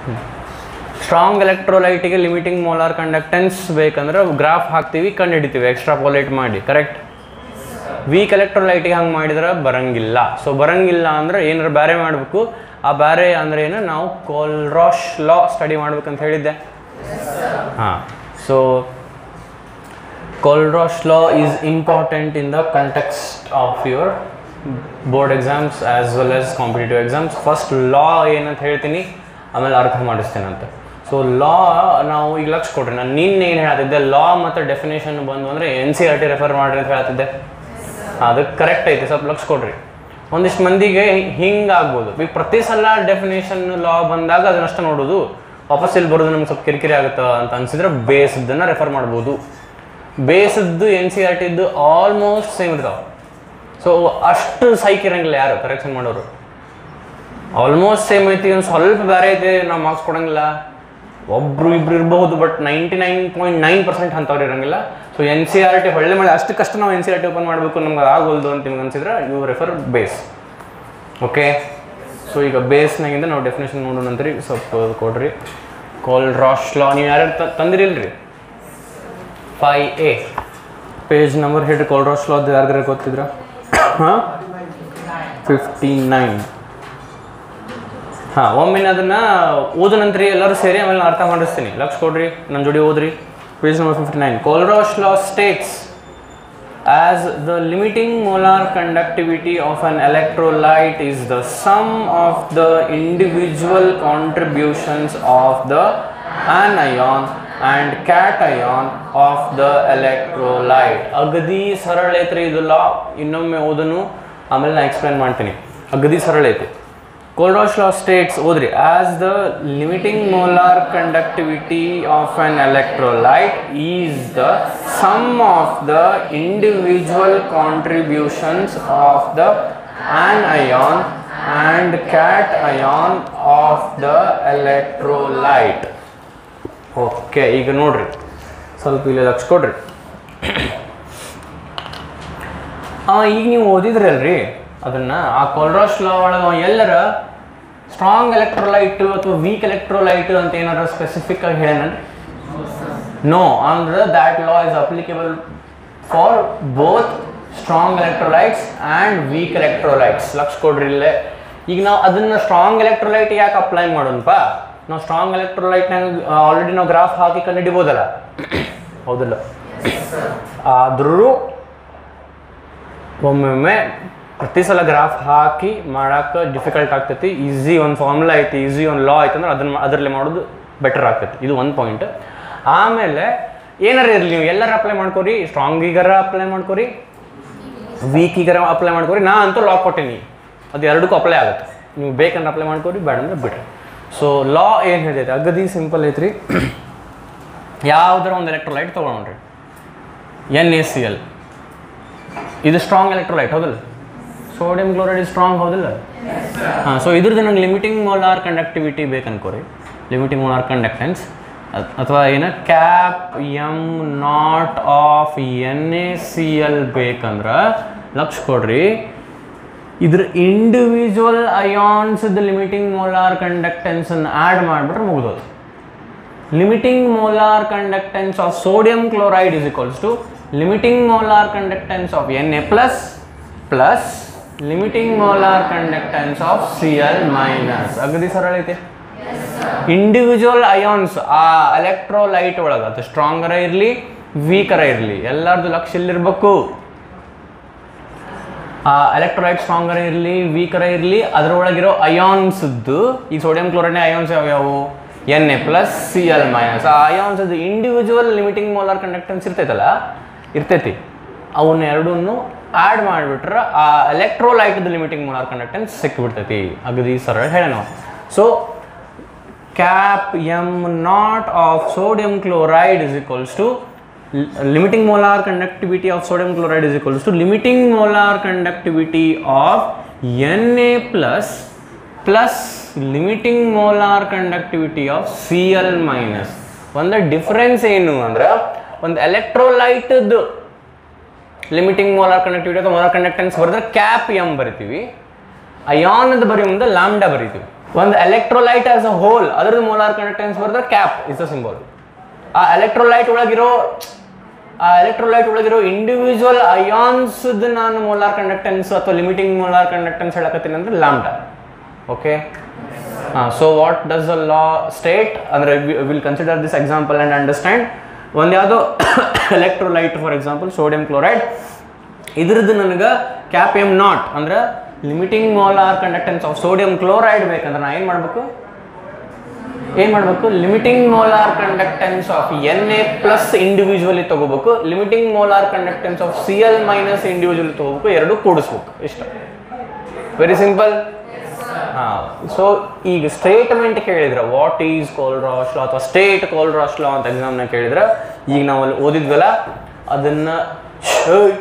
Strong ಎಲೆಕ್ಟ್ರೋಲೈಟಿಗೆ limiting molar conductance ಬೇಕಂದ್ರೆ graph ಹಾಕ್ತೀವಿ ಕಂಡು ಹಿಡಿತೀವಿ ಎಕ್ಸ್ಟ್ರಾಪೋಲೇಟ್ ಮಾಡಿ ಕರೆಕ್ಟ್ ವೀಕ್ ಎಲೆಕ್ಟ್ರೋಲೈಟಿಗೆ ಹಂಗೆ ಮಾಡಿದ್ರೆ ಬರಂಗಿಲ್ಲ ಸೊ ಬರಂಗಿಲ್ಲ ಅಂದ್ರೆ ಏನಾರ ಬೇರೆ ಮಾಡಬೇಕು ಆ ಬೇರೆ ಅಂದ್ರೆ ಏನು ನಾವು ಕೋಲ್ರಾಶ್ ಲಾ ಸ್ಟಡಿ ಮಾಡ್ಬೇಕಂತ ಹೇಳಿದ್ದೆ ಹಾಂ so Kohlrausch law is important in the context of your board exams as well as competitive exams first law ಏನಂತ ಹೇಳ್ತೀನಿ ಆಮೇಲೆ ಅರ್ಥ ಮಾಡಿಸ್ತೇನಂತ ಸೊ ಲಾ ನಾವು ಈಗ ಲಕ್ಷ ಕೊಡ್ರಿ ನಾನು ನಿನ್ನೆ ಏನು ಹೇಳ್ತಿದ್ದೆ ಲಾ ಮತ್ತು ಡೆಫಿನೇಷನ್ ಬಂದು ಅಂದರೆ N C R T refer ಮಾಡ್ರಿ ಅಂತ ಹೇಳ್ತಿದ್ದೆ ಅದಕ್ಕೆ ಕರೆಕ್ಟ್ ಐತಿ ಸ್ವಲ್ಪ ಲಕ್ಷ ಕೊಡ್ರಿ ಒಂದಿಷ್ಟು ಮಂದಿಗೆ ಹಿಂಗೆ ಆಗ್ಬೋದು ಈಗ ಪ್ರತಿ ಸಲ ಡೆಫಿನೇಷನ್ ಲಾ ಬಂದಾಗ ಅದನ್ನಷ್ಟು ನೋಡೋದು ವಾಪಸ್ ಇಲ್ಲಿ ಬರೋದು ನಮ್ಗೆ ಸ್ವಲ್ಪ ಕಿರಿಕಿರಿ ಆಗುತ್ತಾ ಅಂತ ಅನ್ಸಿದ್ರೆ ಬೇಸ್ದನ್ನು ರೆಫರ್ ಮಾಡ್ಬೋದು ಬೇಸದ್ದು ಎನ್ ಸಿ ಆರ್ ಟಿದ್ದು ಆಲ್ಮೋಸ್ಟ್ ಸೇಮ್ ಇರ್ತಾವೆ ಸೊ ಅಷ್ಟು ಸೈಕ್ ಇರಂಗಿಲ್ಲ ಯಾರು ಕರೆಕ್ಷನ್ ಮಾಡೋರು ಆಲ್ಮೋಸ್ಟ್ ಸೇಮ್ ಐತಿ ಒಂದು ಸ್ವಲ್ಪ ಬೇರೆ ಐತಿ ನಾವು ಮಾರ್ಕ್ಸ್ ಕೊಡಂಗಿಲ್ಲ ಒಬ್ರು ಇಬ್ರು ಇರಬಹುದು but ninety nine point nine percent ಅಂಥವ್ರು ಇರಂಗಿಲ್ಲ so N C R T ಹೊಳ್ಳೆ ಮಾಡಿ ಅಷ್ಟು ಕಷ್ಟ ನಾವು N C R T open ಮಾಡಬೇಕು ನಮ್ಗೆ ಆಗೋಲ್ದು ಅಂತ ನಿಮ್ಗೆ ಅನ್ಸಿದ್ರೆ you refer base okay so ಈಗ ಬೇಸ್ನಾಗಿಂದ ನಾವು ಡೆಫಿನೇಷನ್ ನೋಡೋಣ ಅಂತೀರಿ ಸ್ವಲ್ಪ ಕೊಡ್ರಿ ಕೋಲ್ ರಾಶ್ ಲಾ ನೀವು ಯಾರು ತಂದಿರಿಲ್ರಿ ಫೈ ಎ ಪೇಜ್ ನಂಬರ್ ಹೇಳ್ರಿ ಕೋಲ್ ರಾಶ್ ಲಾ ಅದು ಯಾರಿಗಾರ ಗೊತ್ತಿದ್ರ ಹಾಂ ಫಿಫ್ಟಿ ನೈನ್ ಹಾಂ ಒಮ್ಮೆ ಅದನ್ನು ಓದ ನಂತರ ಎಲ್ಲರೂ ಸೇರಿ ಆಮೇಲೆ ನಾನು ಅರ್ಥ ಮಾಡಿಸ್ತೀನಿ ಲಕ್ಷ ಕೊಡ್ರಿ ನನ್ನ ಜೋಡಿ ಓದ್ರಿ page number fifty nine Kohlrausch law states as the limiting molar conductivity of an electrolyte is the sum of the individual contributions of the anion and cation of the electrolyte ಅಗದಿ ಸರಳ ಐತ್ರಿ ಇದು ಲಾ ಇನ್ನೊಮ್ಮೆ ಓದನು ಆಮೇಲೆ ನಾನು ಎಕ್ಸ್ಪ್ಲೇನ್ ಮಾಡ್ತೀನಿ ಅಗದಿ ಸರಳ ಐತಿ Kohlrausch law states ಓದ್ರಿ as the limiting molar conductivity of an electrolyte is the sum of the individual contributions of the anion and cation of the electrolyte okay ಈಗ ನೋಡ್ರಿ ಸ್ವಲ್ಪ ಇಲ್ಲಿ ಲಕ್ಷ ಕೊಡ್ರಿ ಆ ಈಗ ನೀವು ಓದಿದ್ರಲ್ರಿ ಅದನ್ನ ಆ ಕೊಲ್ರಾಶ್ ಲಾ ಒಳಗೆ ಅವ ಎಲ್ಲರ ಸ್ಟ್ರಾಂಗ್ ಎಲೆಕ್ಟ್ರೋಲೈಟ್ ಅಥವಾ ವೀಕ್ ಎಲೆಕ್ಟ್ರೋಲೈಟ್ ಅಂತ ಏನಾರ ಸ್ಪೆಸಿಫಿಕ್ ಆಗಿ ಹೇಳೇನಲ್ರಿ ನೋ ಅಂದ್ರೆ that law is applicable for both strong electrolytes and weak electrolytes ಲಕ್ಷ ಕೊಡ್ರಿ ಇಲ್ಲೇ ಈಗ ನಾವು ಅದನ್ನ ಸ್ಟ್ರಾಂಗ್ ಎಲೆಕ್ಟ್ರೋಲೈಟ್ ಯಾಕೆ ಅಪ್ಲೈ ಮಾಡೋಣಪ್ಪ ನಾವು ಸ್ಟ್ರಾಂಗ್ ಎಲೆಕ್ಟ್ರೋಲೈಟ್ನಾಗ ಆಲ್ರೆಡಿ ನಾವು ಗ್ರಾಫ್ ಹಾಕಿ ಕಂಡುಹಿಡಿಬೋದಲ್ಲ ಹೌದಲ್ಲ ಆದರೂ ಒಮ್ಮೊಮ್ಮೆ ಪ್ರತಿ ಸಲ ಗ್ರಾಫ್ ಹಾಕಿ ಮಾಡಕ್ಕೆ ಡಿಫಿಕಲ್ಟ್ ಆಗ್ತೈತಿ ಈಸಿ ಒಂದು ಫಾರ್ಮುಲಾ ಐತಿ ಈಸಿ ಒಂದು ಲಾ ಐತೆ ಅಂದ್ರೆ ಅದನ್ನ ಅದರಲ್ಲಿ ಮಾಡೋದು ಬೆಟರ್ ಆಗ್ತೈತಿ ಇದು ಒಂದು ಪಾಯಿಂಟ್ ಆಮೇಲೆ ಏನಾರ ಇರಲಿ ನೀವು ಎಲ್ಲರ ಅಪ್ಲೈ ಮಾಡ್ಕೊರಿ ಸ್ಟ್ರಾಂಗಿಗರ ಅಪ್ಲೈ ಮಾಡ್ಕೊರಿ ವೀಕಿಗರ ಅಪ್ಲೈ ಮಾಡ್ಕೊರಿ ನಾ ಅಂತೂ ಲಾ ಕೊಟ್ಟೀನಿ ಅದು ಎರಡಕ್ಕೂ ಅಪ್ಲೈ ಆಗುತ್ತೆ ನೀವು ಬೇಕಂದ್ರೆ ಅಪ್ಲೈ ಮಾಡ್ಕೊರಿ ಬೇಡ ಅಂದ್ರೆ ಬಿಡ್ರಿ ಸೊ ಲಾ ಏನು ಹೇಳ್ತೈತೆ ಅಗದಿ ಸಿಂಪಲ್ ಐತ್ರಿ ಯಾವ್ದಾರ ಒಂದು ಎಲೆಕ್ಟ್ರೋಲೈಟ್ ತೊಗೊಳ್ರಿ ಎನ್ ಎ ಸಿ ಎಲ್ ಇದು ಸ್ಟ್ರಾಂಗ್ ಎಲೆಕ್ಟ್ರೋಲೈಟ್ ಹೌದಲ್ಲ ಸೋಡಿಯಂ ಕ್ಲೋರೈಡ್ ಇಸ್ ಸ್ಟ್ರಾಂಗ್ ಹೌದಲ್ಲ ಹಾಂ ಸೊ ಇದ್ರದ್ದು ನಂಗೆ ಲಿಮಿಟಿಂಗ್ ಮೋಲಾರ್ ಕಂಡಕ್ಟಿವಿಟಿ ಬೇಕನ್ಕೋರಿ ಲಿಮಿಟಿಂಗ್ ಮೋಲಾರ್ ಕಂಡಕ್ಟೆನ್ಸ್ ಅಥವಾ ಏನ cap M naught of N A C L ಬೇಕಂದ್ರೆ ಲಕ್ಷ ಕೊಡ್ರಿ ಇದ್ರ ಇಂಡಿವಿಜುವಲ್ ಅಯಾನ್ಸ್ ಲಿಮಿಟಿಂಗ್ ಮೋಲಾರ್ ಕಂಡಕ್ಟೆನ್ಸನ್ನು ಆ್ಯಡ್ ಮಾಡಿಬಿಟ್ರೆ ಮುಗಿದೋದು limiting molar conductance of sodium chloride is equals to limiting molar conductance of Na plus plus limiting molar conductance of Cl minus ಅಗದಿ ಸರಳ ಐತೆ ಇಂಡಿವಿಜುವಲ್ ಅಯಾನ್ಸ್ ಆ ಎಲೆಕ್ಟ್ರೋಲೈಟ್ ಒಳಗೆ ಅದು ಸ್ಟ್ರಾಂಗರ ಇರಲಿ ವೀಕರ ಇರಲಿ ಎಲ್ಲರದು ಲಕ್ಷ ಇಲ್ಲಿರ್ಬೇಕು ಆ ಎಲೆಕ್ಟ್ರೋಲೈಟ್ ಸ್ಟ್ರಾಂಗರ ಇರಲಿ ವೀಕರ ಇರಲಿ ಅದರೊಳಗಿರೋ ಅಯಾನ್ಸ್ದು ಈ ಸೋಡಿಯಂ ಕ್ಲೋರೈಡ್ನ ಅಯಾನ್ಸ್ ಯಾವ್ಯಾವು N A plus C L minus ಆ ಅಯಾನ್ಸ್ ಅದು ಇಂಡಿವಿಜುವಲ್ ಲಿಮಿಟಿಂಗ್ ಮೋಲಾರ್ ಕಂಡಕ್ಟೆನ್ಸ್ ಇರ್ತೈತಲ್ಲ ಇರ್ತೈತಿ ಅವನ್ನ ಎರಡನ್ನು ಆ್ಯಡ್ ಮಾಡಿಬಿಟ್ರೆ ಆ ಎಲೆಕ್ಟ್ರೋಲೈಟ್ದು ಲಿಮಿಟಿಂಗ್ ಮೋಲಾರ್ ಕಂಡಕ್ಟೆನ್ಸ್ ಸಿಕ್ಕಿಬಿಡ್ತೈತಿ ಅಗದಿ ಸರಳ ಹೇಳ ನಾವು so cap M naught of sodium chloride is equals to limiting molar conductivity of sodium chloride is equals to limiting molar conductivity of Na plus plus limiting molar conductivity of Cl minus ಒಂದು difference ಏನು ಅಂದ್ರೆ ಒಂದು ಎಲೆಕ್ಟ್ರೋಲೈಟ್ದು limiting molar conductivity ಅಥವಾ molar conductance ಬರೆದ್ರೆ cap M ಬರಿತೀವಿ ಅಯಾನದ ಬರೆಯೋ ಮುಂದೆ ಲಾಮ್ಡಾ ಬರಿತೀವಿ ಒಂದು ಎಲೆಕ್ಟ್ರೋಲೈಟ್ ಆಸ್ ಅ ಹೋಲ್ ಅದರದ್ದು ಮೋಲಾರ್ ಕಂಡಕ್ಟೆನ್ಸ್ ಬರೆದ್ರೆ ಕ್ಯಾಪ್ ಇಸ್ ಅ ಸಿಂಬಲ್ ಆ ಎಲೆಕ್ಟ್ರೋಲೈಟ್ ಒಳಗಿರೋ ಆ ಎಲೆಕ್ಟ್ರೋಲೈಟ್ ಒಳಗಿರೋ ಇಂಡಿವಿಜುವಲ್ ಅಯಾನ್ಸ್ ನಾನು ಮೋಲಾರ್ ಕಂಡಕ್ಟೆನ್ಸ್ ಅಥವಾ ಲಿಮಿಟಿಂಗ್ ಮೋಲಾರ್ ಕಂಡಕ್ಟೆನ್ಸ್ ಹೇಳಕತ್ತೀನಿ ಅಂದ್ರೆ lambda okay so what does a law state ಅಂದರೆ will consider this example and understand ಒಂದು ಯಾವುದೋ electrolyte for example sodium chloride ಇದ್ರದ್ದು ನನಗೆ ಕ್ಯಾಪ್ ಎಮ್ ನಾಟ್ ಅಂದ್ರೆ limiting molar conductance of sodium chloride ಬೇಕಂದ್ರೆ ನಾ ಏನು ಮಾಡಬೇಕು ಏನು ಮಾಡಬೇಕು limiting molar conductance of N A plus individually ತಗೋಬೇಕು limiting molar conductance of C L minus individually ತಗೋಬೇಕು ಎರಡು ಕೂಡಿಸ್ಬೇಕು ಇಷ್ಟ ವೆರಿ ಸಿಂಪಲ್ ಹಾಂ ಸೊ ಈಗ ಸ್ಟೇಟ್ಮೆಂಟ್ ಕೇಳಿದ್ರೆ ವಾಟ್ ಈಸ್ ಕೋಲ್ರಾಶ್ ಲಾ ಅಥವಾ ಸ್ಟೇಟ್ ಕೋಲ್ರಾಶ್ ಲಾ ಅಂತ ಎಕ್ಸಾಮ್ನ ಕೇಳಿದ್ರೆ ಈಗ ನಾವು ಅಲ್ಲಿ ಓದಿದ್ವಲ್ಲ ಅದನ್ನ ಛ್-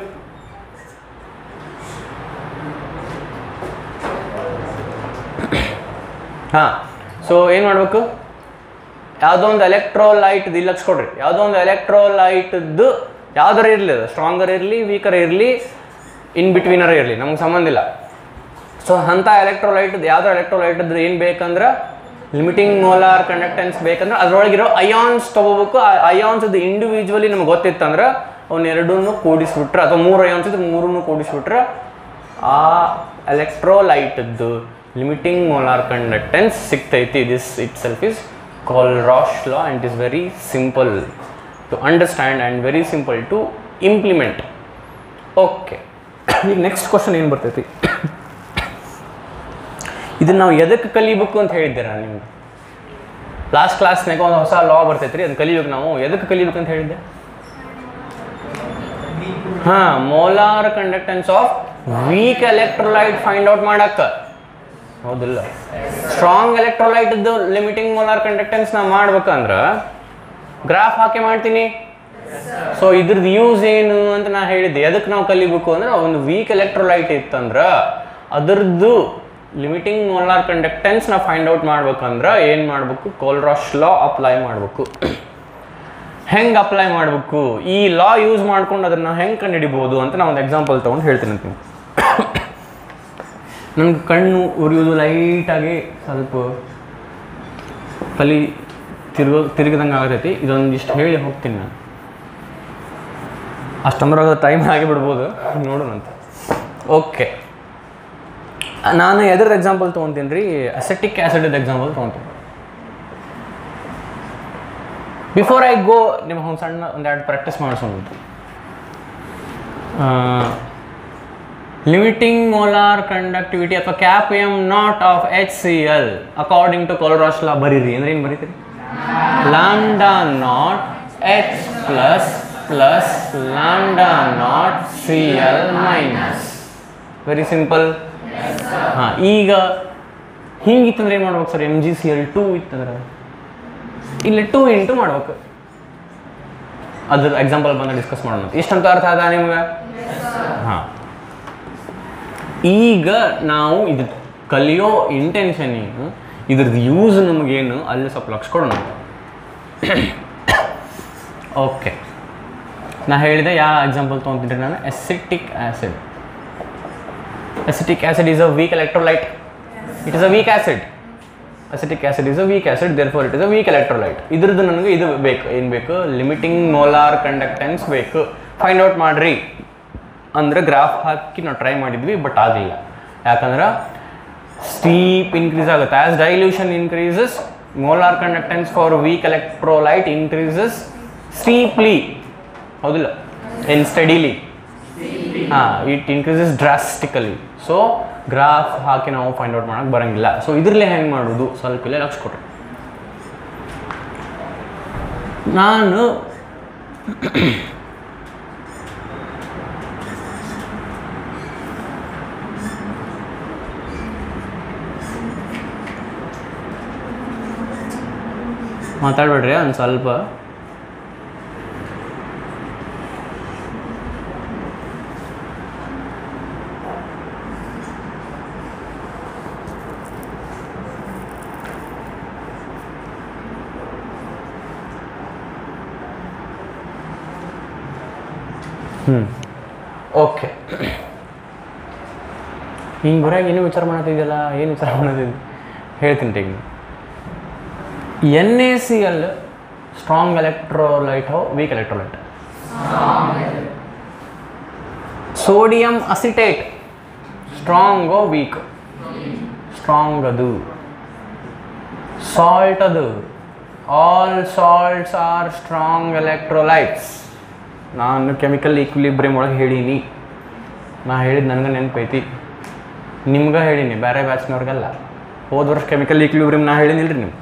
ಹಾಂ ಸೊ ಏನು ಮಾಡಬೇಕು ಯಾವುದೋ ಒಂದು ಎಲೆಕ್ಟ್ರೋಲೈಟ್ ಇಲ್ಲಿ ಲಕ್ಷ ಕೊಡ್ರಿ ಯಾವುದೋ ಒಂದು ಎಲೆಕ್ಟ್ರೋಲೈಟ್ದು ಯಾವ್ದಾರ ಇರಲಿ ಅದು ಸ್ಟ್ರಾಂಗರ್ ಇರಲಿ ವೀಕರ್ ಇರಲಿ ಇನ್ ಬಿಟ್ವೀನರ್ ಇರಲಿ ನಮ್ಗೆ ಸಂಬಂಧ ಇಲ್ಲ ಸೊ ಅಂಥ ಎಲೆಕ್ಟ್ರೋಲೈಟ್ ಯಾವುದೋ ಎಲೆಕ್ಟ್ರೋಲೈಟ್ದು ಏನು ಬೇಕಂದ್ರೆ ಲಿಮಿಟಿಂಗ್ ಮೋಲಾರ್ ಕಂಡಕ್ಟೆನ್ಸ್ ಬೇಕಂದ್ರೆ ಅದರೊಳಗಿರೋ ಅಯಾನ್ಸ್ ತೊಗೋಬೇಕು ಆ ಅಯಾನ್ಸ್ ಅದು ಇಂಡಿವಿಜುವಲಿ ನಮ್ಗೆ ಗೊತ್ತಿತ್ತಂದ್ರೆ ಅವ್ನ ಎರಡನ್ನೂ ಕೂಡಿಸ್ಬಿಟ್ರೆ ಅಥವಾ ಮೂರು ಅಯಾನ್ಸ್ ಇದ್ರೆ ಮೂರನ್ನು ಕೂಡಿಸ್ಬಿಟ್ರೆ ಆ ಎಲೆಕ್ಟ್ರೋಲೈಟ್ದು ಲಿಮಿಟಿಂಗ್ ಮೋಲಾರ್ ಕಂಡಕ್ಟೆನ್ಸ್ ಸಿಗ್ತೈತಿ this itself is Kohlrausch law and it is very simple to understand and very simple to implement okay ಈಗ ನೆಕ್ಸ್ಟ್ ಕ್ವಶನ್ ಏನು ಬರ್ತೈತಿ ಇದನ್ನ ನಾವು ಎದಕ್ಕೆ ಕಲಿಬೇಕು ಅಂತ ಹೇಳಿದ್ದೆ ನಾನು ನಿಮ್ಗೆ ಲಾಸ್ಟ್ ಕ್ಲಾಸ್ನಾಗ ಒಂದು ಹೊಸ ಲಾ ಬರ್ತೈತೆ ರೀ ಅದನ್ನ ಕಲಿಬೇಕು ನಾವು ಎದಕ್ಕೆ ಕಲಿಬೇಕು ಅಂತ ಹೇಳಿದ್ದೆ ಹಾಂ molar conductance of weak electrolyte find out ಮಾಡಕ್ಕೆ ಹೌದಿಲ್ಲ strong electrolyte limiting molar conductance ನಾ ಮಾಡ್ಬೇಕಂದ್ರೆ ಗ್ರಾಫ್ ಹಾಕಿ ಮಾಡ್ತೀನಿ ಸೊ ಇದ್ರದ್ದು ಯೂಸ್ ಏನು ಅಂತ ನಾ ಹೇಳಿದ್ದೆ ಎದಕ್ಕೆ ನಾವು ಕಲಿಬೇಕು ಅಂದ್ರೆ ಒಂದು ವೀಕ್ ಎಲೆಕ್ಟ್ರೋಲೈಟ್ ಇತ್ತಂದ್ರೆ ಅದರದ್ದು ಲಿಮಿಟಿಂಗ್ ಮೋಲಾರ್ ಕಂಡಕ್ಟೆನ್ಸ್ ನಾವು ಫೈಂಡ್ ಔಟ್ ಮಾಡ್ಬೇಕಂದ್ರೆ ಏನು ಮಾಡಬೇಕು ಕೋಲ್ರಾಶ್ ಲಾ ಅಪ್ಲೈ ಮಾಡಬೇಕು ಹೆಂಗೆ ಅಪ್ಲೈ ಮಾಡಬೇಕು ಈ ಲಾ ಯೂಸ್ ಮಾಡ್ಕೊಂಡು ಅದನ್ನು ಹೆಂಗೆ ಕಂಡುಹಿಡಿಬೋದು ಅಂತ ನಾನು ಒಂದು ಎಕ್ಸಾಂಪಲ್ ತೊಗೊಂಡು ಹೇಳ್ತೀನಿ ಅಂತ ನನಗೆ ಕಣ್ಣು ಉರಿಯೋದು ಲೈಟಾಗಿ ಸ್ವಲ್ಪ ತಲೆ ತಿರುಗೋ ತಿರುಗದಂಗೆ ಆಗತೈತಿ ಇದೊಂದಿಷ್ಟು ಹೇಳಿ ಹೋಗ್ತೀನಿ ನಾನು ಅಷ್ಟೊಂದ್ರಾಗ ಟೈಮ್ ಆಗಿ ಬಿಡ್ಬೋದು ನೋಡೋಣಂತ ಓಕೆ ನಾನು ಎದ್ರ ಎಕ್ಸಾಂಪಲ್ ತೊಗೊತೀನಿ ರೀ ಅಸೆಟಿಕ್ ಆ್ಯಸಿಡ್ ಎಕ್ಸಾಂಪಲ್ ತೊಗೊತೀನಿ ಬಿಫೋರ್ ಐ ಗೋ ನಿಮಗೆ ಒಂದು ಸಣ್ಣ ಒಂದೆರಡು ಪ್ರಾಕ್ಟೀಸ್ ಮಾಡಿಸೋಣ ಲಿಮಿಟಿಂಗ್ ಮೋಲಾರ್ ಕಂಡಕ್ಟಿವಿಟಿ ಅಥವಾ cap M naught of H C L according to Kohlrausch law ಬರೀರಿ ಅಂದ್ರೆ ಏನು ಬರೀತೀರಿ lambda naught H plus plus lambda naught C L minus very simple ಹಾಂ ಈಗ ಹಿಂಗಿತ್ತಂದ್ರೆ ಏನು ಮಾಡ್ಬೇಕು sir M G C L two ಇತ್ತಂದ್ರೆ ಇಲ್ಲಿ ಟೂ ಇಂಟು ಮಾಡ್ಬೇಕು ಅದ್ರ ಎಕ್ಸಾಂಪಲ್ ಬಂದು ಡಿಸ್ಕಸ್ ಮಾಡೋಣ ಇಷ್ಟಂತ ಅರ್ಥ ಆದ ನಿಮ್ಗೆ ಹಾಂ ಈಗ ನಾವು ಇದು ಕಲಿಯೋ ಇಂಟೆನ್ಷನ್ ಏನು ಇದ್ರದ್ದು ಯೂಸ್ ನಮಗೇನು ಅಲ್ಲಿ ಸ್ವಲ್ಪ ಲಕ್ಷ ಕೊಡೋಣ ಓಕೆ ನಾ ಹೇಳಿದೆ ಯಾವ ಎಕ್ಸಾಂಪಲ್ ತೊಗೊಂತಿದ್ರಿ ನಾನು acetic acid acetic acid is a weak electrolyte it is a weak acid acetic acid is a weak acid therefore it is a weak electrolyte ಇದ್ರದ್ದು ನನಗೆ ಇದು ಬೇಕು ಏನು ಬೇಕು ಲಿಮಿಟಿಂಗ್ ಮೋಲಾರ್ ಕಂಡಕ್ಟೆನ್ಸ್ ಬೇಕು ಫೈಂಡ್ ಔಟ್ ಮಾಡಿರಿ ಅಂದರೆ graph ಹಾಕಿ ನಾವು ಟ್ರೈ ಮಾಡಿದ್ವಿ ಬಟ್ ಆಗಲಿಲ್ಲ ಯಾಕಂದ್ರೆ ಸ್ಟೀಪ್ ಇನ್ಕ್ರೀಸ್ ಆಗುತ್ತೆ as dilution increases molar conductance for weak electrolyte increases steeply ಹೌದಿಲ್ಲ ಇನ್ ಸ್ಟಡಿಲಿ ಹಾಂ it increases drastically so graph ಹಾಕಿ ನಾವು ಫೈಂಡ್ ಔಟ್ ಮಾಡೋಕೆ ಬರೋಂಗಿಲ್ಲ ಸೊ ಇದ್ರಲ್ಲೇ ಹೆಂಗೆ ಮಾಡೋದು ಸ್ವಲ್ಪ ಇಲ್ಲೇ ಲಕ್ಷ ಕೊಟ್ರಿ ನಾನು ಮಾತಾಡ್ಬೇಡ್ರಿ ಒಂದು ಸ್ವಲ್ಪ ಹ್ಞೂ ಓಕೆ ಹಿಂಗೆ ಬರೋಕೆ ಏನು ವಿಚಾರ ಮಾಡತ್ತಿದ್ಯಲ್ಲ ಏನು ವಿಚಾರ ಮಾಡತ್ತಿದ್ದಿ ಹೇಳ್ತೀನಿ ಟೀಗ N A C L strong electrolyte ಹೋ ವೀಕ್ ಎಲೆಕ್ಟ್ರೋಲೈಟ್ ಸೋಡಿಯಂ ಅಸಿಟೇಟ್ ಸ್ಟ್ರಾಂಗೋ ವೀಕ್ ಸ್ಟ್ರಾಂಗ್ ಅದು ಸಾಲ್ಟ್ ಅದು all salts are strong electrolytes ನಾನು ಕೆಮಿಕಲ್ ಈಕ್ವಿಲಿಬ್ರಿಯಮ್ ಒಳಗೆ ಹೇಳೀನಿ ನಾ ಹೇಳಿದ್ದು ನನಗೆ ನೆನಪೈತಿ ನಿಮ್ಗೆ ಹೇಳೀನಿ ಬೇರೆ ಬ್ಯಾಚ್ನವ್ರಿಗೆಲ್ಲ ಹೋದ ವರ್ಷ ಕೆಮಿಕಲ್ ಈಕ್ವಿಲಿಬ್ರಿಯಮ್ ನಾ ಹೇಳಿನಿಲ್ರಿ ನೀವು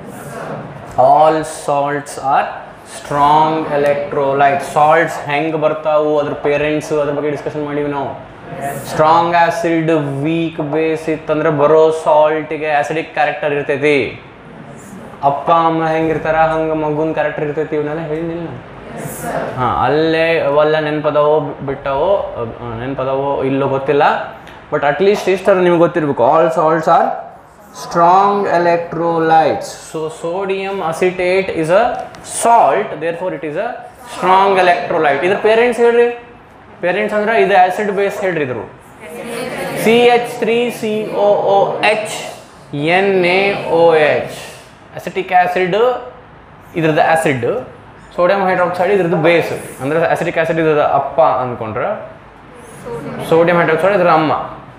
all salts are strong electrolyte salts ಹೆಂಗೆ ಬರ್ತಾವು ಅದ್ರ ಪೇರೆಂಟ್ಸು ಅದ್ರ ಬಗ್ಗೆ ಡಿಸ್ಕಷನ್ ಮಾಡೀವಿ ನಾವು ಸ್ಟ್ರಾಂಗ್ ಆಸಿಡ್ ವೀಕ್ ಬೇಸ್ ಇತ್ತಂದ್ರೆ ಬರೋ ಸಾಲ್ಟಿಗೆ ಆಸಿಡಿಕ್ ಕ್ಯಾರೆಕ್ಟರ್ ಇರ್ತೈತಿ ಅಪ್ಪ ಅಮ್ಮ ಹೆಂಗಿರ್ತಾರ ಹಂಗೆ ಮಗುನ ಕ್ಯಾರೆಕ್ಟರ್ ಇರ್ತೈತಿ ಇವನ್ನೆಲ್ಲ ಹೇಳಿನಿಲ್ಲ ಹಾಂ ಅಲ್ಲೇ ಅವೆಲ್ಲ ನೆನ್ಪದವೋ ಬಿಟ್ಟವೋ ನೆನ್ಪದವೋ ಇಲ್ಲೋ ಗೊತ್ತಿಲ್ಲ ಬಟ್ ಅಟ್ಲೀಸ್ಟ್ ಇಷ್ಟರ ನಿಮ್ಗೆ ಗೊತ್ತಿರ್ಬೇಕು all salts are strong electrolytes so sodium acetate is a salt therefore it is a strong electrolyte ಇದ್ರ ಪೇರೆಂಟ್ಸ್ ಹೇಳ್ರಿ ಪೇರೆಂಟ್ಸ್ ಅಂದ್ರೆ ಇದು ಆಸಿಡ್ ಬೇಸ್ ಹೇಳ್ರಿ ಇದ್ರು C H three C O O H N A O H acetic acid ಇದ್ರದ್ದು acid sodium hydroxide ಇದ್ರದ್ದು base ಅಂದ್ರೆ acetic acid ಇದ್ರದ್ದು ಅಪ್ಪ ಅಂದ್ಕೊಂಡ್ರೆ ಸೋಡಿಯಂ ಹೈಡ್ರಾಕ್ಸೈಡ್ ಇದ್ರ ಅಮ್ಮ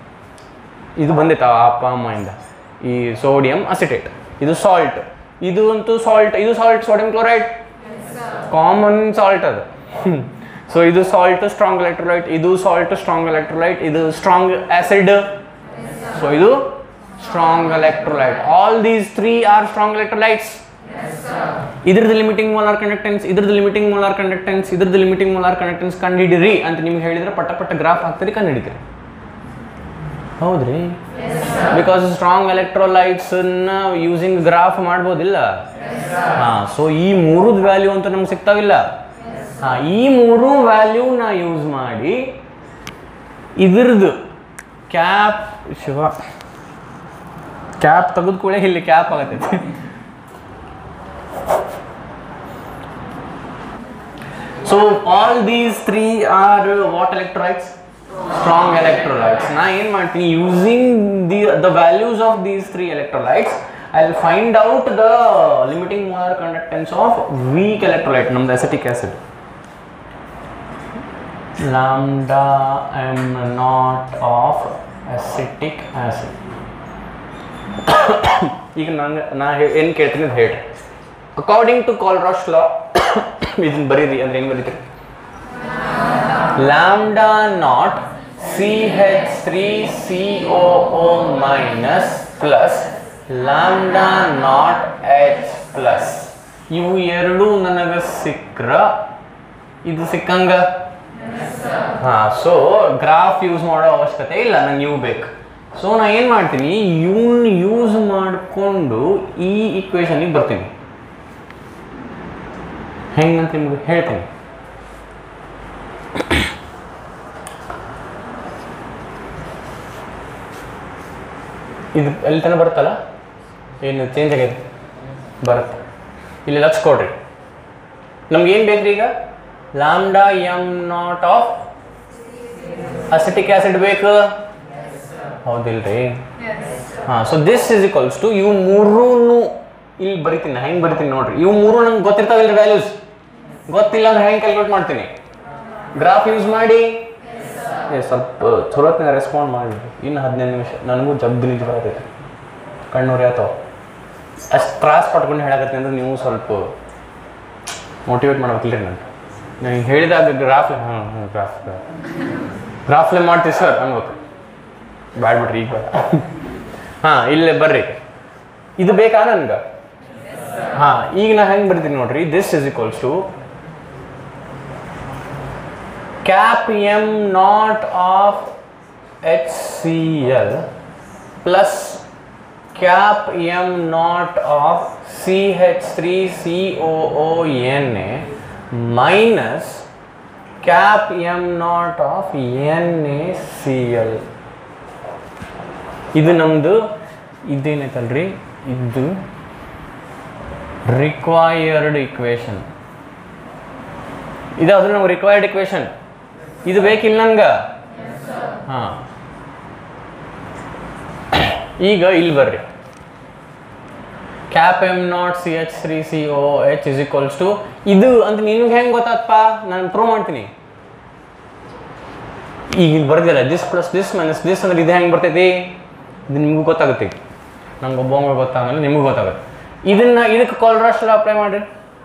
ಇದು ಬಂದಿತ್ತು ಆ ಅಪ್ಪ ಅಮ್ಮಯಿಂದ ಈ ಸೋಡಿಯಂ ಅಸಿಟೇಟ್ ಇದು ಸಾಲ್ಟ್ ಇದು ಅಂತೂ ಸಾಲ್ಟ್ ಇದು salt sodium chloride common salt ಅದು ಸೊ ಇದು ಸಾಲ್ಟ್ ಸ್ಟ್ರಾಂಗ್ ಎಲೆಕ್ಟ್ರೋಲೈಟ್ ಇದು ಸಾಲ್ಟ್ ಸ್ಟ್ರಾಂಗ್ ಎಲೆಕ್ಟ್ರೋಲೈಟ್ ಇದು ಸ್ಟ್ರಾಂಗ್ ಆಸಿಡ್ ಸೊ ಇದು strong electrolyte all these three are strong electrolytes ಇದ್ರದ್ದು ಲಿಮಿಟಿಂಗ್ ಮೋಲಾರ್ ಕಂಡಕ್ಟೆನ್ಸ್ ಇದ್ರದ್ದು ಲಿಮಿಟಿಂಗ್ ಮೋಲಾರ್ ಕಂಡಕ್ಟೆನ್ಸ್ ಇದ್ರದ್ದು ಲಿಮಿಟಿಂಗ್ ಮೋಲಾರ್ ಕಂಡಕ್ಟೆನ್ಸ್ ಕಂಡುಹಿಡಿರಿ ಅಂತ ನಿಮ್ಗೆ ಹೇಳಿದ್ರೆ ಪಟ್ಟ ಪಟ್ಟ ಗ್ರಾಫ್ ಹಾಕ್ತೀರಿ ಕಂಡುಹಿಡಿತೀರಿ ಹೌದ್ರಿ ಬಿಕಾಸ್ ಸ್ಟ್ರಾಂಗ್ ಎಲೆಕ್ಟ್ರೋಲೈಟ್ಸನ್ನ ಯೂಸಿಂಗ್ ಗ್ರಾಫ್ ಮಾಡ್ಬೋದಿಲ್ಲ ಹಾಂ ಸೊ ಈ ಮೂರದ್ದು ವ್ಯಾಲ್ಯೂ ಅಂತ ನಮ್ಗೆ ಸಿಗ್ತಾವಿಲ್ಲ ಹಾಂ ಈ ಮೂರು ವ್ಯಾಲ್ಯೂನ ಯೂಸ್ ಮಾಡಿ ಇದ್ರದ್ದು ಕ್ಯಾಪ್ ಶಿವ ಕ್ಯಾಪ್ ತೆಗೆದು ಕೂಡ ಇಲ್ಲಿ ಕ್ಯಾಪ್ ಆಗತ್ತೈತಿ so all these three are what electrolytes strong electrolytes ನಾ ಏನು ಮಾಡ್ತೀನಿ using the the values of these three electrolytes I will find out the limiting molar conductance of weak electrolyte ನಮ್ದು acetic acid lambda m naught of acetic acid ಈಗ ನಂಗೆ ನಾ ಏನು ಕೇಳ್ತೀನಿ ಅದು ಹೇಳ್ರಿ ಅಕಾರ್ಡಿಂಗ್ ಟು ಕಾಲ್ರಾಶ್ ಲಾ ಇದನ್ನ ಬರೀರಿ ಅಂದ್ರೆ ಏನು ಬರೀತೀರಿ lambda naught C H three C O O minus plus lambda naught H plus ಇವು ಎರಡೂ ನನಗೆ ಸಿಕ್ಕ್ರ ಇದು ಸಿಕ್ಕಂಗ ಹಾಂ ಸೊ ಗ್ರಾಫ್ ಯೂಸ್ ಮಾಡೋ ಅವಶ್ಯಕತೆ ಇಲ್ಲ ನಂಗೆ ಇವು ಬೇಕು ಸೊ ನಾ ಏನು ಮಾಡ್ತೀನಿ ಇವನ್ ಯೂಸ್ ಮಾಡಿಕೊಂಡು ಈ ಇಕ್ವೇಶನಿಗೆ ಬರ್ತೀನಿ ಹೆಂಗಂತ ನಿಮ್ಗೆ ಹೇಳ್ತೀನಿ ಇದು ಎಲ್ಲಿ ತನಕ ಬರುತ್ತಲ್ಲ ಏನು ಚೇಂಜ್ ಆಗೈತೆ ಬರುತ್ತೆ ಇಲ್ಲಿ ಲಕ್ಷ ಕೊಡ್ರಿ ನಮ್ಗೆ ಏನು ಬೇಕ್ರಿ ಈಗ lambda M naught of acetic acid ಬೇಕು ಹೌದಿಲ್ರಿ ಹಾಂ so this is equals to ಇವು ಮೂರೂ ಇಲ್ಲಿ ಬರಿತೀನಿ ಹೆಂಗೆ ಬರಿತೀನಿ ನೋಡ್ರಿ ಇವು ಮೂರು ನಂಗೆ ಗೊತ್ತಿರ್ತಾವಿಲ್ರಿ ವ್ಯಾಲ್ಯೂಸ್ ಗೊತ್ತಿಲ್ಲ ಅಂದ್ರೆ ಹೆಂಗೆ ಕ್ಯಾಲ್ಕುಲೇಟ್ ಮಾಡ್ತೀನಿ ಗ್ರಾಫ್ ಯೂಸ್ ಮಾಡಿ ಏ ಸ್ವಲ್ಪ ಚಲೋತ್ನ ರೆಸ್ಪಾಂಡ್ ಮಾಡಿ ಇನ್ನು ಹದಿನೈದು ನಿಮಿಷ ನನಗೂ ಜಗ್ದು ನಿಜ ಬರ್ತೈತಿ ಕಣ್ಣೂರಿ ಆತವ ಅಷ್ಟು ತ್ರಾಸ ಪಟ್ಕೊಂಡು ಹೇಳಕತ್ತೀನಿ ಅಂದ್ರೆ ನೀವು ಸ್ವಲ್ಪ ಮೋಟಿವೇಟ್ ಮಾಡ್ಬೇಕಿಲ್ರಿ ನಾನು ನಾನು ಹೇಳಿದಾಗ ಗ್ರಾಫ್ ಹಾಂ ಹಾಂ ಗ್ರಾಫ್ ಗ್ರಾಫ್ಲೆ ಮಾಡ್ತೀವಿ ಸರ್ ಅನ್ಬೇಕು ಬ್ಯಾಡ ಬಿಡ್ರಿ ಈಗ ಬೇಡ ಹಾಂ ಇಲ್ಲೇ ಬರ್ರಿ ಇದು ಬೇಕಾ ನನ್ಗೆ ಹಾಂ ಈಗ ನಾ ಹೆಂಗೆ ಬರ್ತೀನಿ ನೋಡ್ರಿ this is equals to cap m naught of HCl plus cap m naught of CH3COONA minus cap m naught of NaCl ಇದು ನಮ್ಮದು ಇದೇನೈತಲ್ರಿ ಇದು ರಿಕ್ವೈರ್ಡ್ ಇಕ್ವೇಶನ್ ಇದು ಅದು ನಮ್ಗೆ ರಿಕ್ವೈರ್ಡ್ ಇಕ್ವೇಶನ್ ಇದು ಬೇಕಿಲ್ಲ ನಂಗೆ ಹಾಂ ಈಗ ಇಲ್ಲಿ ಬರ್ರಿ cap M naught C H three C O H is equals to ಇದು ಅಂತ ನಿನ್ಗೆ ಹೆಂಗೆ ಗೊತ್ತಾತಪ್ಪ ನಾನು ಪ್ರೂವ್ ಮಾಡ್ತೀನಿ ಈಗ ಇಲ್ಲಿ ಬರ್ದಿಲ್ಲ this plus this minus this ಅಂದ್ರೆ ಇದು ಹೆಂಗೆ ಬರ್ತೈತಿ ಇದು ನಿಮಗೂ ಗೊತ್ತಾಗುತ್ತೆ ಈಗ ನಂಗೆ ಒಬ್ಬವಂಗೆ ಗೊತ್ತಾಗಲ್ಲ ನಿಮಗೂ ಗೊತ್ತಾಗುತ್ತೆ ಇದನ್ನ ಇದಕ್ಕೆ ಕಾಲ್ರಾಸ್ಟ್ ಅಪ್ಲೈ ಮಾಡಿರಿ